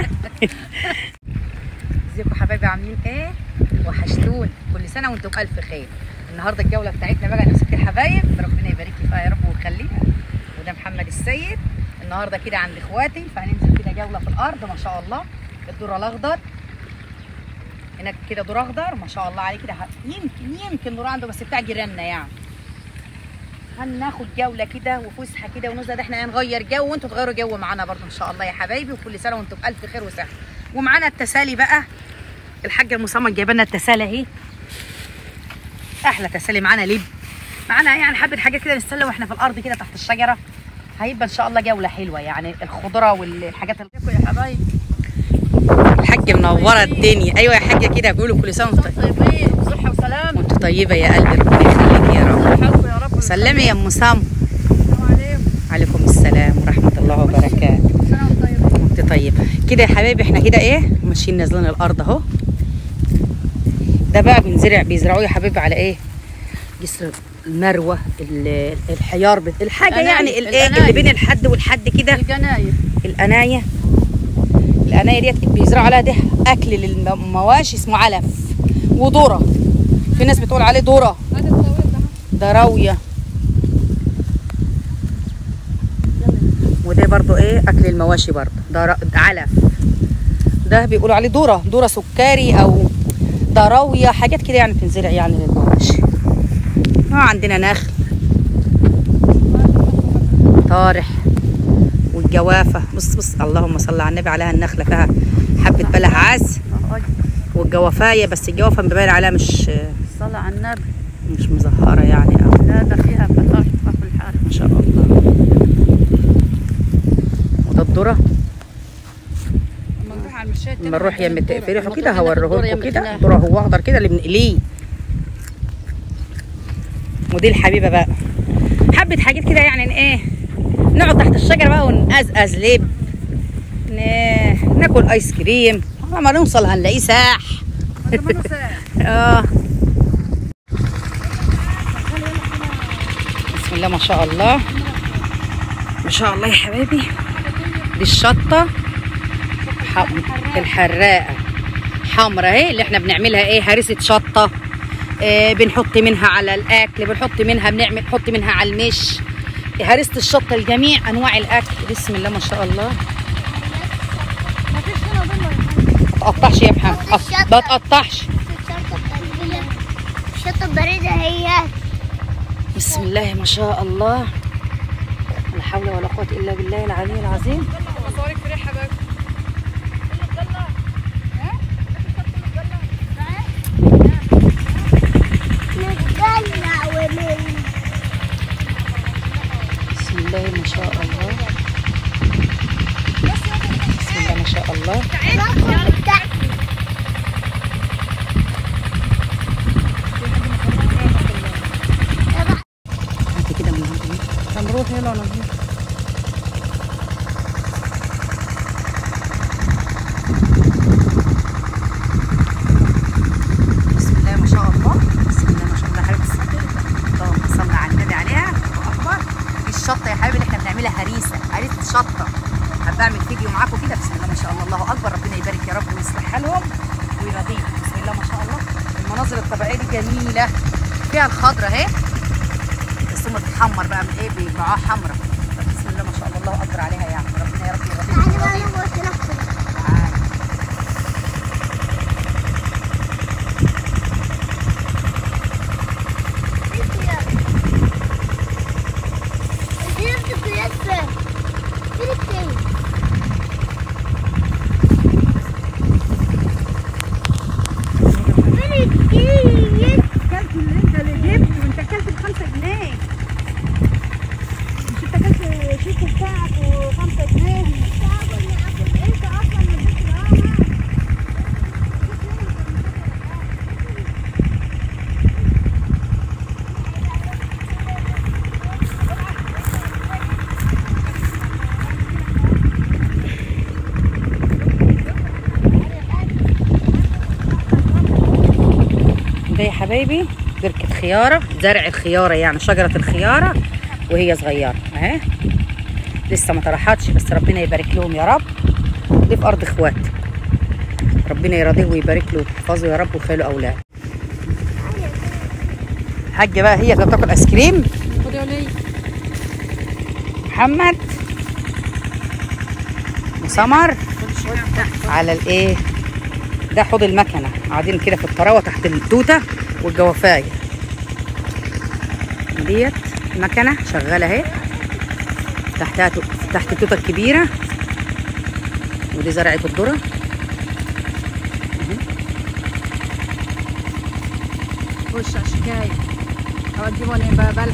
ازيكم حبايبي عاملين ايه وحشتون كل سنه وانتم بالف خير النهارده الجوله بتاعتنا بقى نفسك الحبايب ربنا يبارك لي فيها يا رب ويخليها وده محمد السيد النهارده كده عند اخواتي فهننزل كده جوله في الارض ما شاء الله الذره الاخضر هناك كده ذره اخضر ما شاء الله عليه كده ه- يمكن يمكن ذره عنده بس بتاع جيراننا يعني هناخد جوله كده وفسحه كده ونزهد احنا هنغير جو وانتوا تغيروا جو معانا برضه ان شاء الله يا حبايبي وكل سنه وانتم بالف خير وصحه ومعانا التسالي بقى الحاجه مصمم جايبه لنا التسالي اهي احلى تسالي معانا لب معانا يعني حبه حاجات كده نستنى واحنا في الارض كده تحت الشجره هيبقى ان شاء الله جوله حلوه يعني الخضره والحاجات اللي يا حبايبي الحاجه منوره الدنيا ايوه يا حاجه كده بيقولوا كل سنه وانت طيبين صحه وسلام وانت طيبه يا قلبي ربنا يخليك يا رب حلو يا رب سلمي يا ام سام السلام عليكم عليكم السلام ورحمه الله وبركاته كل سنه وانتم طيبين انت طيبه كده يا حبايبي احنا كده ايه ماشيين نازلين الارض اهو ده بقى بنزرع بيزرعوه يا حبايبي على ايه جسر المروه ال- الحيار بت- الحاجه القناية، يعني الايه اللي القناية. بين الحد والحد كده الجناير القنايه القنايه ديت بيزرعوا عليها ده اكل للمواشي اسمه علف وذره في ناس بتقول عليه ذره هذا الطويل ده ده راويه وده برضو ايه اكل المواشي برضو ده ر- علف ده بيقولوا عليه ذره ذره سكري او ده راويه حاجات كده يعني بتنزرع يعني للمواشي اه عندنا نخل طارح والجوافه بص بص اللهم صل على النبي عليها النخله فيها حبه بلح عز والجوافايه بس الجوافه مبين عليها مش صلى على النبي مش مزهره يعني أو لا ده فيها بطاطا في كل حال ما شاء الله وده الذره لما نروح على المشاية لما نروح يم التقفيل لما كده تروح هناك الدورة هوريه يم لكم كده الخناق. الذره هو اخضر كده اللي بنقليه ودي الحبيبه بقى حبه حاجات كده يعني إن ايه نقعد تحت الشجره بقى ونقزقز لب ناكل ايس كريم على ما نوصل هنلاقيه ساح كمان ساعة. اه بسم الله ما شاء الله ما شاء الله يا حبايبي دي الشطة ح- الحراقة حمرا اهي اللي احنا بنعملها ايه هرسة شطة آه بنحط منها على الاكل بنحط منها بنعمل نحط منها على المش هرسة الشطة لجميع انواع الاكل بسم الله ما شاء الله ما تقطعش يا محمد قط- ما تقطعش الشطة الباردة هي بسم الله ما شاء الله لا حول ولا قوة إلا بالله العلي العظيم مصاريف فريحة بقى نتدلع ومن بسم الله ما شاء الله بسم الله ما شاء الله هاتي كده من عندي هنروح يلا نروح بسم الله ما شاء الله بسم الله ما شاء الله حبيبتي اللهم صل على النبي عليها الله اكبر دي الشطه يا حبيبي اللي احنا بنعملها هريسه هريسه شطه هبقى اعمل فيديو معاكم كده بسم الله ما شاء الله الله اكبر ربنا يبارك يا رب ويصلح حالهم ويرضيهم بسم الله ما شاء الله المناظر الطبيعيه دي جميله فيها الخضره اهي بس هم بتتحمر بقى من ايه بيبقعوها حمرا بسم الله ما شاء الله الله اكبر عليها يعني ربنا يا رب يرضيهم ويرضيهم تعالى. اكلت اللي انت اللي جبت وانت اكلت بخمسة جنيه مش انت اكلت شيك بتاعك وخمسة جنيه انت اصلا ما جبت ده يا حبايبي بركة خيارة زرع الخيارة يعني شجرة الخيارة وهي صغيرة اهي لسه ما طرحتش بس ربنا يبارك لهم يا رب دي في أرض إخوات ربنا يرضيه ويبارك له ويحفظه يا رب ويخلي أولاد حاجة بقى هي كانت بتاكل آيس كريم خدي ولي محمد وسمر على الايه ده حوض المكنه قاعدين كده في الطراوه تحت التوته والجوافايه ديت مكنه شغاله اهي تحتها تو- تحت التوته الكبيره ودي زرعه الذره خش على الشكاية اودي وانا بقى بلح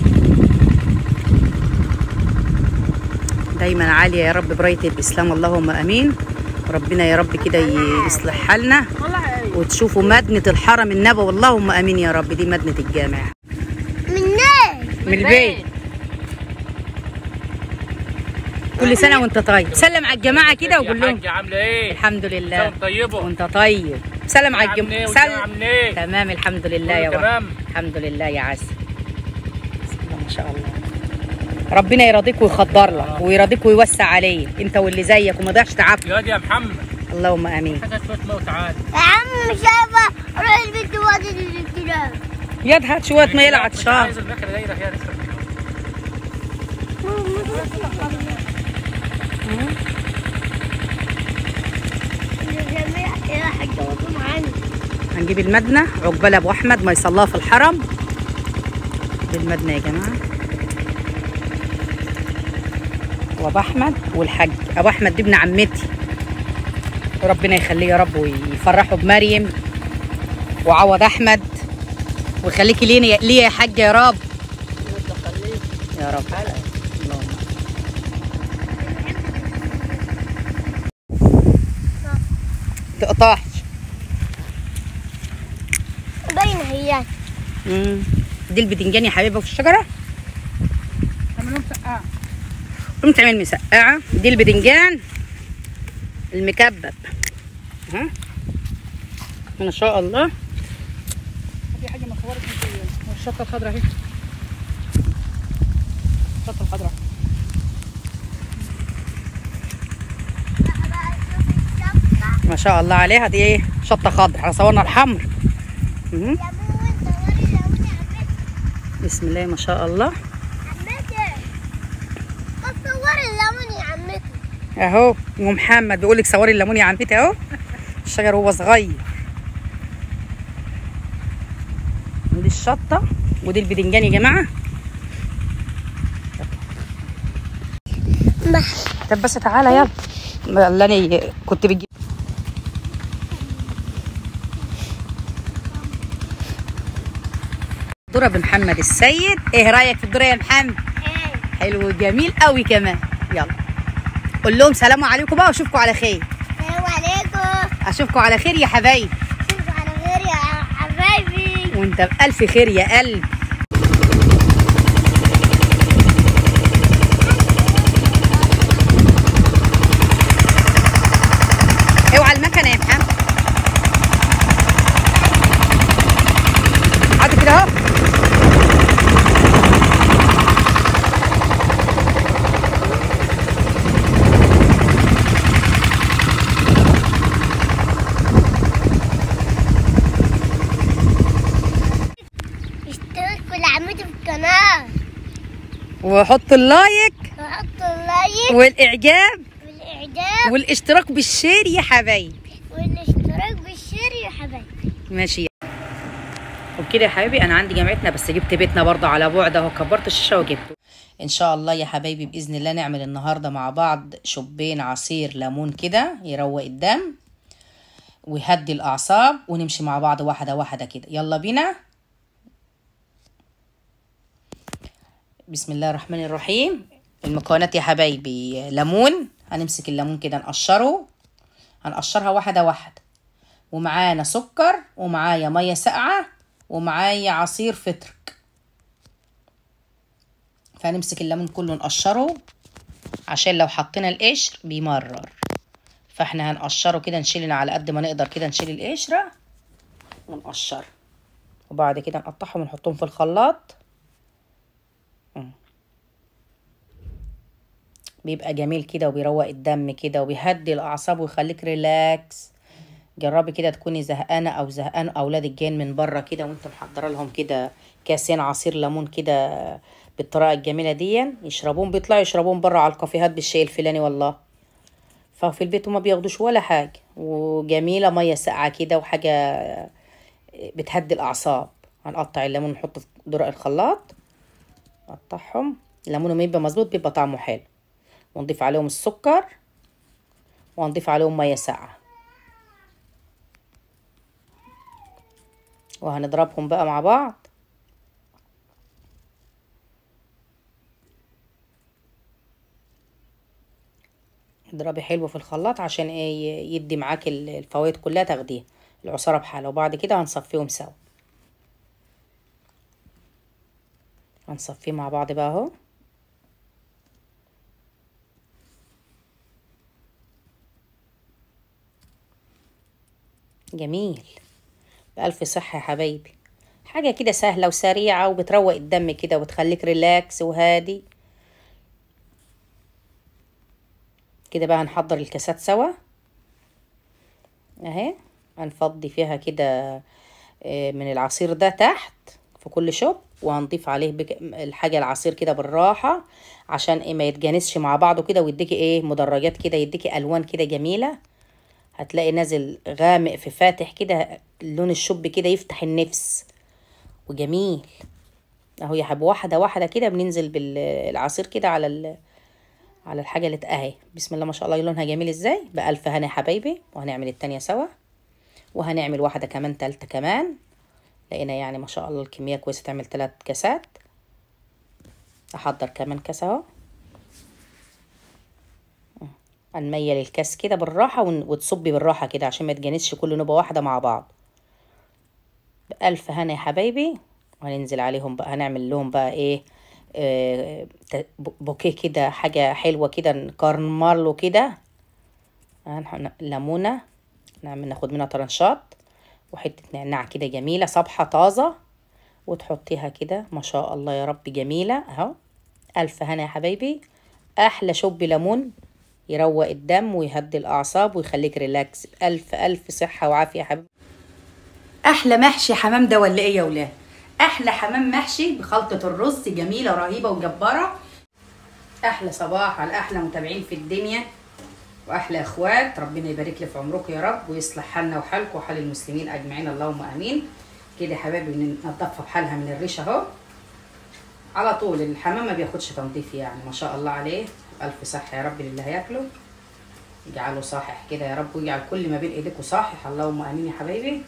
دايما عاليه يا رب برايه الاسلام اللهم امين ربنا يا رب كده يصلح حالنا والله وتشوفوا مدنة الحرم النبوي اللهم امين يا رب دي مدنة الجامع منين من البيت كل سنة وانت طيب سلم على الجماعة كده وقول يا لهم حاجة عاملة ايه؟ الحمد لله سلام طيبة وانت طيب سلم على عامل ايه الجماعة والجماعة عاملين ايه؟ تمام الحمد لله كله يا رب تمام؟ الحمد لله يا عسل بسم الله ما شاء الله ربنا يرضيك ويخضر لك ويرضيك ويوسع عليك انت واللي زيك وما ضيعش تعبك يا واد يا محمد اللهم امين حاجة شوية ماء وتعالى يا عم مش عارفة اروح البيت وادي الابتلاء يد هات شوية ميه عطشان عايز المكنة دايرة هي تشرب الجميع يا حاجة وضو معانا هنجيب المدنة عقبال ابو احمد ما يصليها في الحرم دي المدنة يا جماعة وابو احمد والحاج ابو احمد دي ابن عمتي وربنا يخليه يا رب ويفرحه بمريم وعوض احمد ويخليكي لينا ليا يا حاج يا رب يا رب اللهم تقطعش باينة هي مم. دي البتنجان يا حبيبه في الشجره عملهم سقعة قوم تعمل مسقعه دي البتنجان المكبب ها ما شاء الله في حاجه مصورك انت الشطه الخضراء اهي الشطه الخضراء ما شاء الله عليها دي ايه شطه خضراء احنا صورنا الحمر مهم. بسم الله ما شاء الله صوري الليمون يا عمتي اهو ومحمد بيقول لك صوري الليمون يا عمتي اهو الشجر هو صغير ودي الشطه ودي البدنجان يا جماعه طب بس تعالى يلا اللي انا كنت بتجيب دورة بمحمد السيد ايه رايك في الدورة يا محمد حلو جميل قوي كمان يلا قول لهم سلام عليكم بقى واشوفكم على خير السلام عليكم اشوفكم على خير يا حبايبي شوفوا على خير يا حبايبي وانت بألف خير يا قلب اوعى المكنه يا محمد عادي كده اهو اشترك في العمود في القناة وحطوا اللايك وحطوا اللايك والاعجاب والإعجاب والاشتراك بالشير يا حبايبي والاشتراك بالشير يا حبايبي ماشي وبكده يا حبايبي انا عندي جامعتنا بس جبت بيتنا برضه على بعد اهو كبرت الشاشه وجبته ان شاء الله يا حبايبي باذن الله نعمل النهارده مع بعض شوبين عصير ليمون كده يروق الدم ويهدي الاعصاب ونمشي مع بعض واحده واحده كده يلا بينا بسم الله الرحمن الرحيم المكونات يا حبايبي ليمون هنمسك الليمون كده نقشره هنقشرها واحده واحده ومعانا سكر ومعايا ميه ساقعه ومعايا عصير فترك فهنمسك الليمون كله نقشره عشان لو حطينا القشر بيمرر فاحنا هنقشره كده نشيل على قد ما نقدر كده نشيل القشره ونقشره وبعد كده نقطعهم ونحطهم في الخلاط مم. بيبقى جميل كده وبيروق الدم كده وبيهدي الاعصاب ويخليك ريلاكس جربي كده تكوني زهقانه او زهقان اولادك جايين من بره كده وانت محضره لهم كده كاسين عصير ليمون كده بالطريقه الجميله دي يشربون بيطلعوا يشربون بره على الكافيهات بالشاي الفلاني والله ففي البيت هما بياخدوش ولا حاجه وجميله ميه ساقعه كده وحاجه بتهدي الاعصاب هنقطع الليمون نحطه في درق الخلاط نقطعهم الليمون لما يبقى مظبوط بيبقى طعمه حلو ونضيف عليهم السكر وهنضيف عليهم ميه ساقعه وهنضربهم بقى مع بعض اضربي حلو في الخلاط عشان ايه يدي معاك الفوائد كلها تاخديها العصارة بحالها وبعد كده هنصفيهم سوا هنصفيه مع بعض بقى اهو جميل بألف صحة يا حبايبي حاجة كده سهلة وسريعة وبتروق الدم كده وتخليك ريلاكس وهادي كده بقى هنحضر الكاسات سوا اهي هنفضي فيها كده آه، من العصير ده تحت في كل شوب وهنضيف عليه بك... الحاجة العصير كده بالراحة عشان ايه ما يتجانسش مع بعضه كده ويديكي ايه مدرجات كده يديكي الوان كده جميلة هتلاقي نازل غامق في فاتح كده لون الشوب كده يفتح النفس وجميل اهو يا حب واحدة واحدة كده بننزل بالعصير كده على ال... على الحاجة اللي اهي بسم الله ما شاء الله لونها جميل ازاي بألف هنا يا حبايبي وهنعمل التانية سوا وهنعمل واحدة كمان تالتة كمان لقينا يعني ما شاء الله الكمية كويسة تعمل تلات كاسات احضر كمان كاس اهو هنميل الكاس كده بالراحة ون- وتصبي بالراحة كده عشان ما يتجانسش كل نوبة واحدة مع بعض بألف هنا يا حبايبي وهننزل عليهم بقى هنعمل لهم بقى ايه آه، ت- بوكيه كده حاجة حلوة كده نكرمله كده هنح- ليمونة نعمل ناخد منها طرنشات وحتة نعناع كده جميلة صبحة طازة وتحطيها كده ما شاء الله يا رب جميلة اهو ألف هنا يا حبايبي أحلى شوب ليمون يروق الدم ويهدي الأعصاب ويخليك ريلاكس ألف ألف صحة وعافية يا حبيبي احلى محشي حمام ده ولا ايه يا ولاد احلى حمام محشي بخلطه الرز جميله رهيبه وجباره احلى صباح على احلى متابعين في الدنيا واحلى اخوات ربنا يبارك لي في عمركم يا رب ويصلح حالنا وحالكم وحال المسلمين اجمعين اللهم امين كده يا حبايبي ننضفها بحالها من الريشه اهو على طول الحمام ما بياخدش تنظيف يعني ما شاء الله عليه الف صحه يا رب للي هياكله اجعله صاحح كده يا رب ويجعل كل ما بين ايديكم صاحح اللهم امين يا حبايبي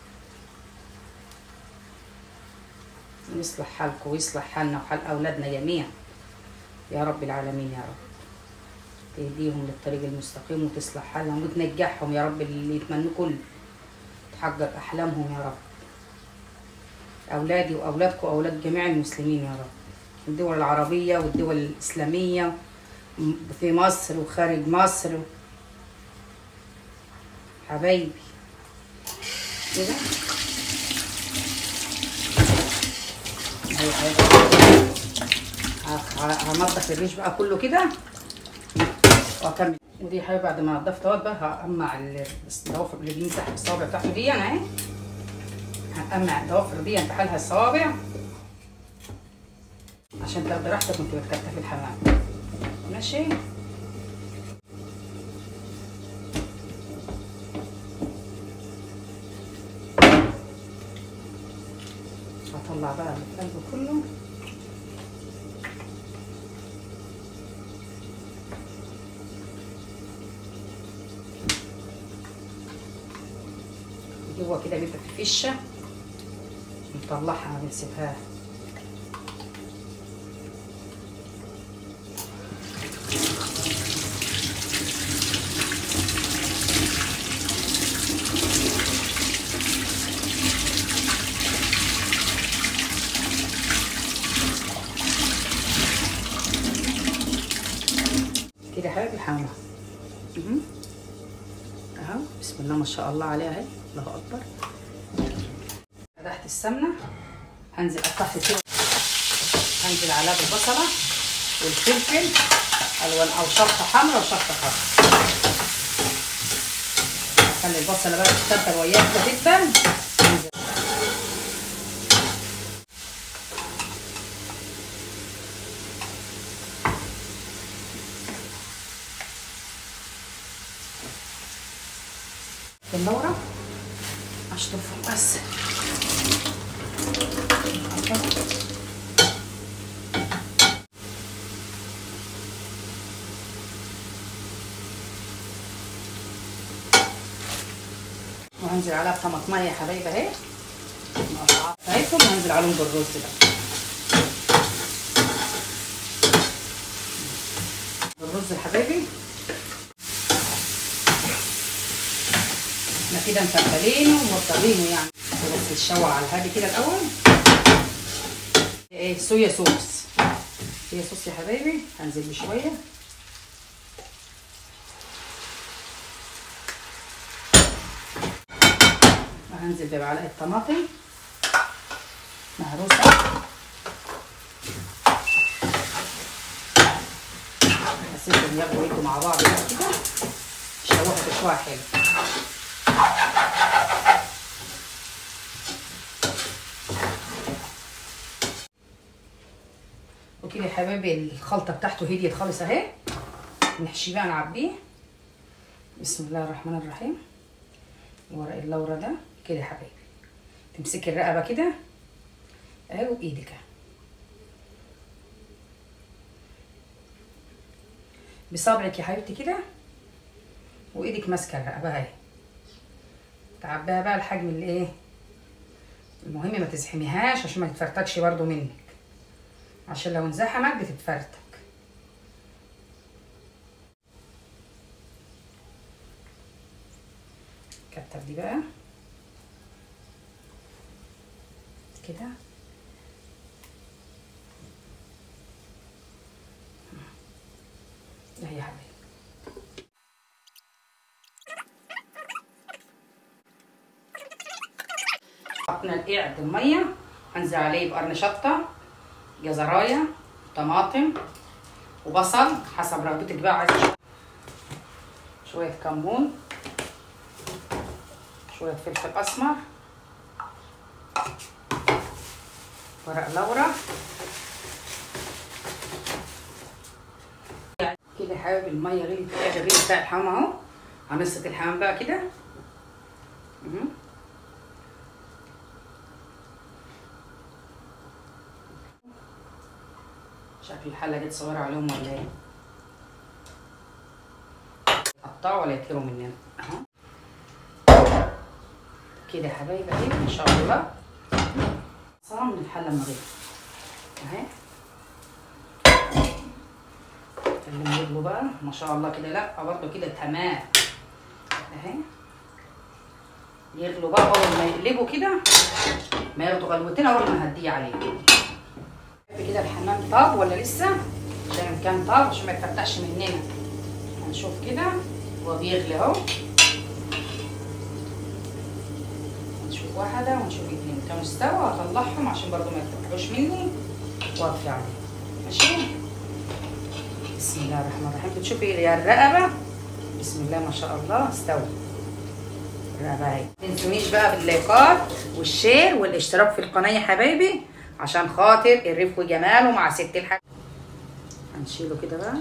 ويصلح حالكم ويصلح حالنا وحال أولادنا جميعا يا رب العالمين يا رب تهديهم للطريق المستقيم وتصلح حالهم وتنجحهم يا رب اللي يتمنوا كل تحقق أحلامهم يا رب أولادي وأولادكم وأولاد جميع المسلمين يا رب الدول العربية والدول الإسلامية في مصر وخارج مصر حبايبي كده أيوة أيوة. ه- ه- هنضف الريش بقى كله كده واكمل ودي حاجه بعد ما نضفت اهوت بقى هقمع ال- الضوافر اللي بيمسح الصوابع بتاعته دي انا اهي هنقمع الضوافر دي بحالها الصوابع عشان تاخدي راحتك وانت بتكتفي الحمام ماشي هطلع بقى اللي في قلبه كله جوه كده بيبقى في فشه نطلعها ما بنسيبهاش كده يا حبايبي حمرا مهم. اهو بسم الله ما شاء الله عليها اهي الله اكبر فتحت السمنه هنزل قطعت التوم هنزل عليها بالبصله والفلفل الوان او شطه حمرا وشطه خضرا خلي البصله بقى تتبل وياك جدا هنزل اللورة اشطفهم بس وهنزل عليها بطماطمية يا حبايبي اهي مقطعات بتاعتهم وهنزل عليهم بالرز بقى بالرز يا حبايبي احنا كده مفلفلينه ومرطبينه يعني بس يتشوح على الهادي كده الاول ايه صويا صوص صويا صوص يا حبايبي هنزل بشويه وهنزل بمعلقه طماطم مهروسه هسيبهم ياخدوا يدوا مع بعض بقى كده يشوحوا تشويحه حلو وكده يا حبايبي الخلطه بتاعته هديت خالص اهي نحشي بقى نعبيه بسم الله الرحمن الرحيم ورق اللورة ده كده يا حبايبي تمسكي الرقبه كده اهي بايدك اهي. بصابعك يا حبيبتي كده وايدك ماسكه الرقبه اهي تعبيها بقى الحجم اللي ايه المهم ما تزحميهاش عشان ما تتفرتكش برضو منك عشان لو انزحمت بتتفرتك كتر دي بقى كده اهي يا حبيبي حطينا القعد الميه هنزل عليه بقرن شطه جزرايه طماطم وبصل حسب رغبتك بقى عايزه شو- شويه كمون شويه فلفل اسمر ورق لورا كده يا حبايبي الميه غليت القعده غليت بتاع الحمام اهو هنسقط الحمام بقى كده مهم. شكل الحله دي صغيره عليهم ولا ايه يقطعوا ولا يطيروا مننا اهو كده يا حبايبي اهي ان شاء الله صار من الحله المغرب اهي اللي يغلوا بقى ما شاء الله كده لا برضه كده تمام اهي يغلوا بقى اول ما يقلبوا كده ما ياخدوا غلوتين اول ما هديه عليهم كده الحمام طاب ولا لسه عشان كان طاب عشان ما يتفتحش مننا هنشوف كده هو بيغلي اهو نشوف واحدة ونشوف اتنين كانوا استوى هطلعهم عشان برضو ما يتفتحوش مني واطفي عليهم ماشي بسم الله الرحمن الرحيم بتشوفي يا الرقبة بسم الله ما شاء الله استوى الرقبة اهي متنسونيش بقى باللايكات والشير والاشتراك في القناة يا حبايبي عشان خاطر الرفق وجماله مع ست الحاج هنشيله كده بقى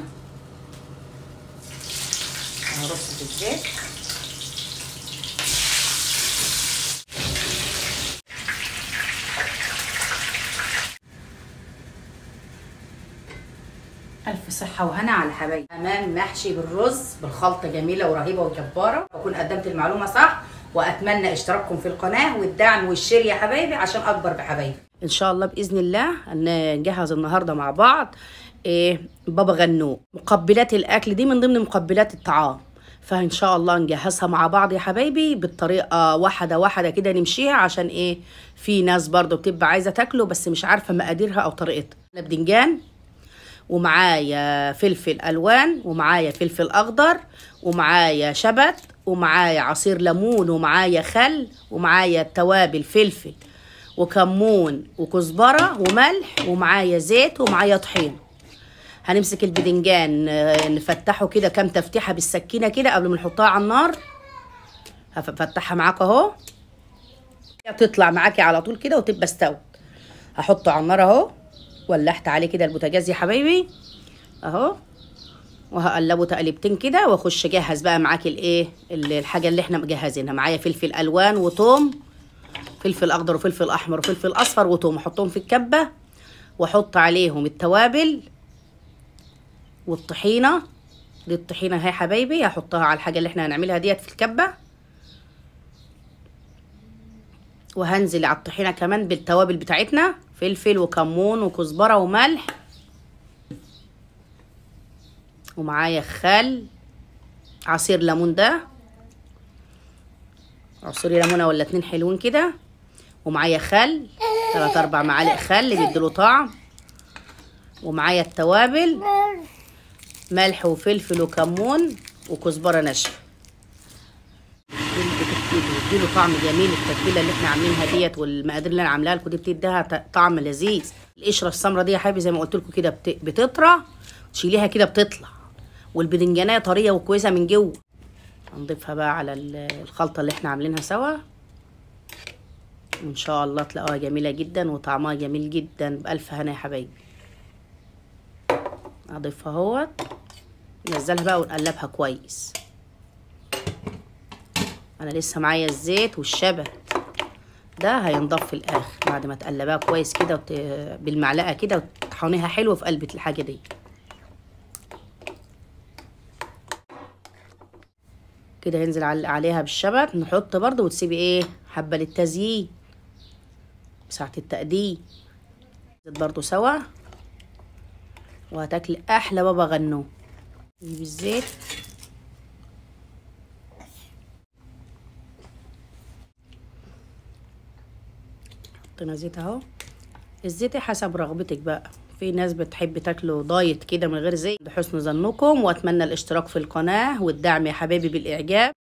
هنرص في الزيت ألف صحة وهنا على حبايبي أمام محشي بالرز بالخلطة جميلة ورهيبة وجبارة وأكون قدمت المعلومة صح وأتمنى اشتراككم في القناة والدعم والشير يا حبايبي عشان أكبر بحبايبي إن شاء الله بإذن الله نجهز النهاردة مع بعض إيه بابا غنوج مقبلات الأكل دي من ضمن مقبلات الطعام فإن شاء الله نجهزها مع بعض يا حبايبي بالطريقة واحدة واحدة كده نمشيها عشان إيه في ناس برضو بتبقى عايزة تاكله بس مش عارفة مقاديرها أو طريقتها بدنجان ومعايا فلفل الوان ومعايا فلفل اخضر ومعايا شبت ومعايا عصير ليمون ومعايا خل ومعايا توابل فلفل وكمون وكزبره وملح ومعايا زيت ومعايا طحين هنمسك البدنجان آه، نفتحه كده كام تفتيحه بالسكينه كده قبل ما نحطها على النار هفتحها معاك اهو تطلع معاكي على طول كده وتبقى استوت هحطه على النار اهو ولحت عليه كده البوتاجاز يا حبايبي اهو وهقلبه تقليبتين كده واخش اجهز بقى معاكي الايه ال- الحاجه اللي احنا مجهزينها معايا فلفل الوان وتوم فلفل اخضر وفلفل احمر وفلفل اصفر وتوم احطهم في الكبه واحط عليهم التوابل والطحينه دي الطحينه اهي يا حبايبي هحطها على الحاجه اللي احنا هنعملها ديت في الكبه وهنزل على الطحينه كمان بالتوابل بتاعتنا فلفل وكمون وكزبره وملح ومعايا خل عصير ليمون ده عصير ليمونه ولا اتنين حلوين كده ومعايا خل تلات اربع معالق خل بيديله طعم ومعايا التوابل ملح وفلفل وكمون وكزبره ناشفه بتديله طعم جميل التتبيله اللي احنا عاملينها ديت والمقادير اللي انا عاملاها لكم دي بتديها ط- طعم لذيذ القشره السمراء دي يا حبيبي زي ما قلت لكم كده بت- بتطرى تشيليها كده بتطلع والبدنجانيه طريه وكويسه من جوه هنضيفها بقى على ال- الخلطه اللي احنا عاملينها سوا وان شاء الله تلاقوها جميله جدا وطعمها جميل جدا بالف هنا يا حبايبي اضيفها اهوت ننزلها بقى ونقلبها كويس انا لسه معايا الزيت والشبت ده هينضاف في الاخر بعد ما تقلبها كويس كده وت... بالمعلقه كده وتطحنيها حلو في قلبة الحاجه دي كده ينزل عل- عليها بالشبت نحط برضو وتسيبي ايه حبه للتزيين ساعه التقديم برضو سوا وهتاكلي احلى بابا غنوج نجيب الزيت حطينا زيت اهو الزيت حسب رغبتك بقى في ناس بتحب تاكله دايت كده من غير زيت بحسن ظنكم واتمنى الاشتراك في القناه والدعم يا حبايبي بالاعجاب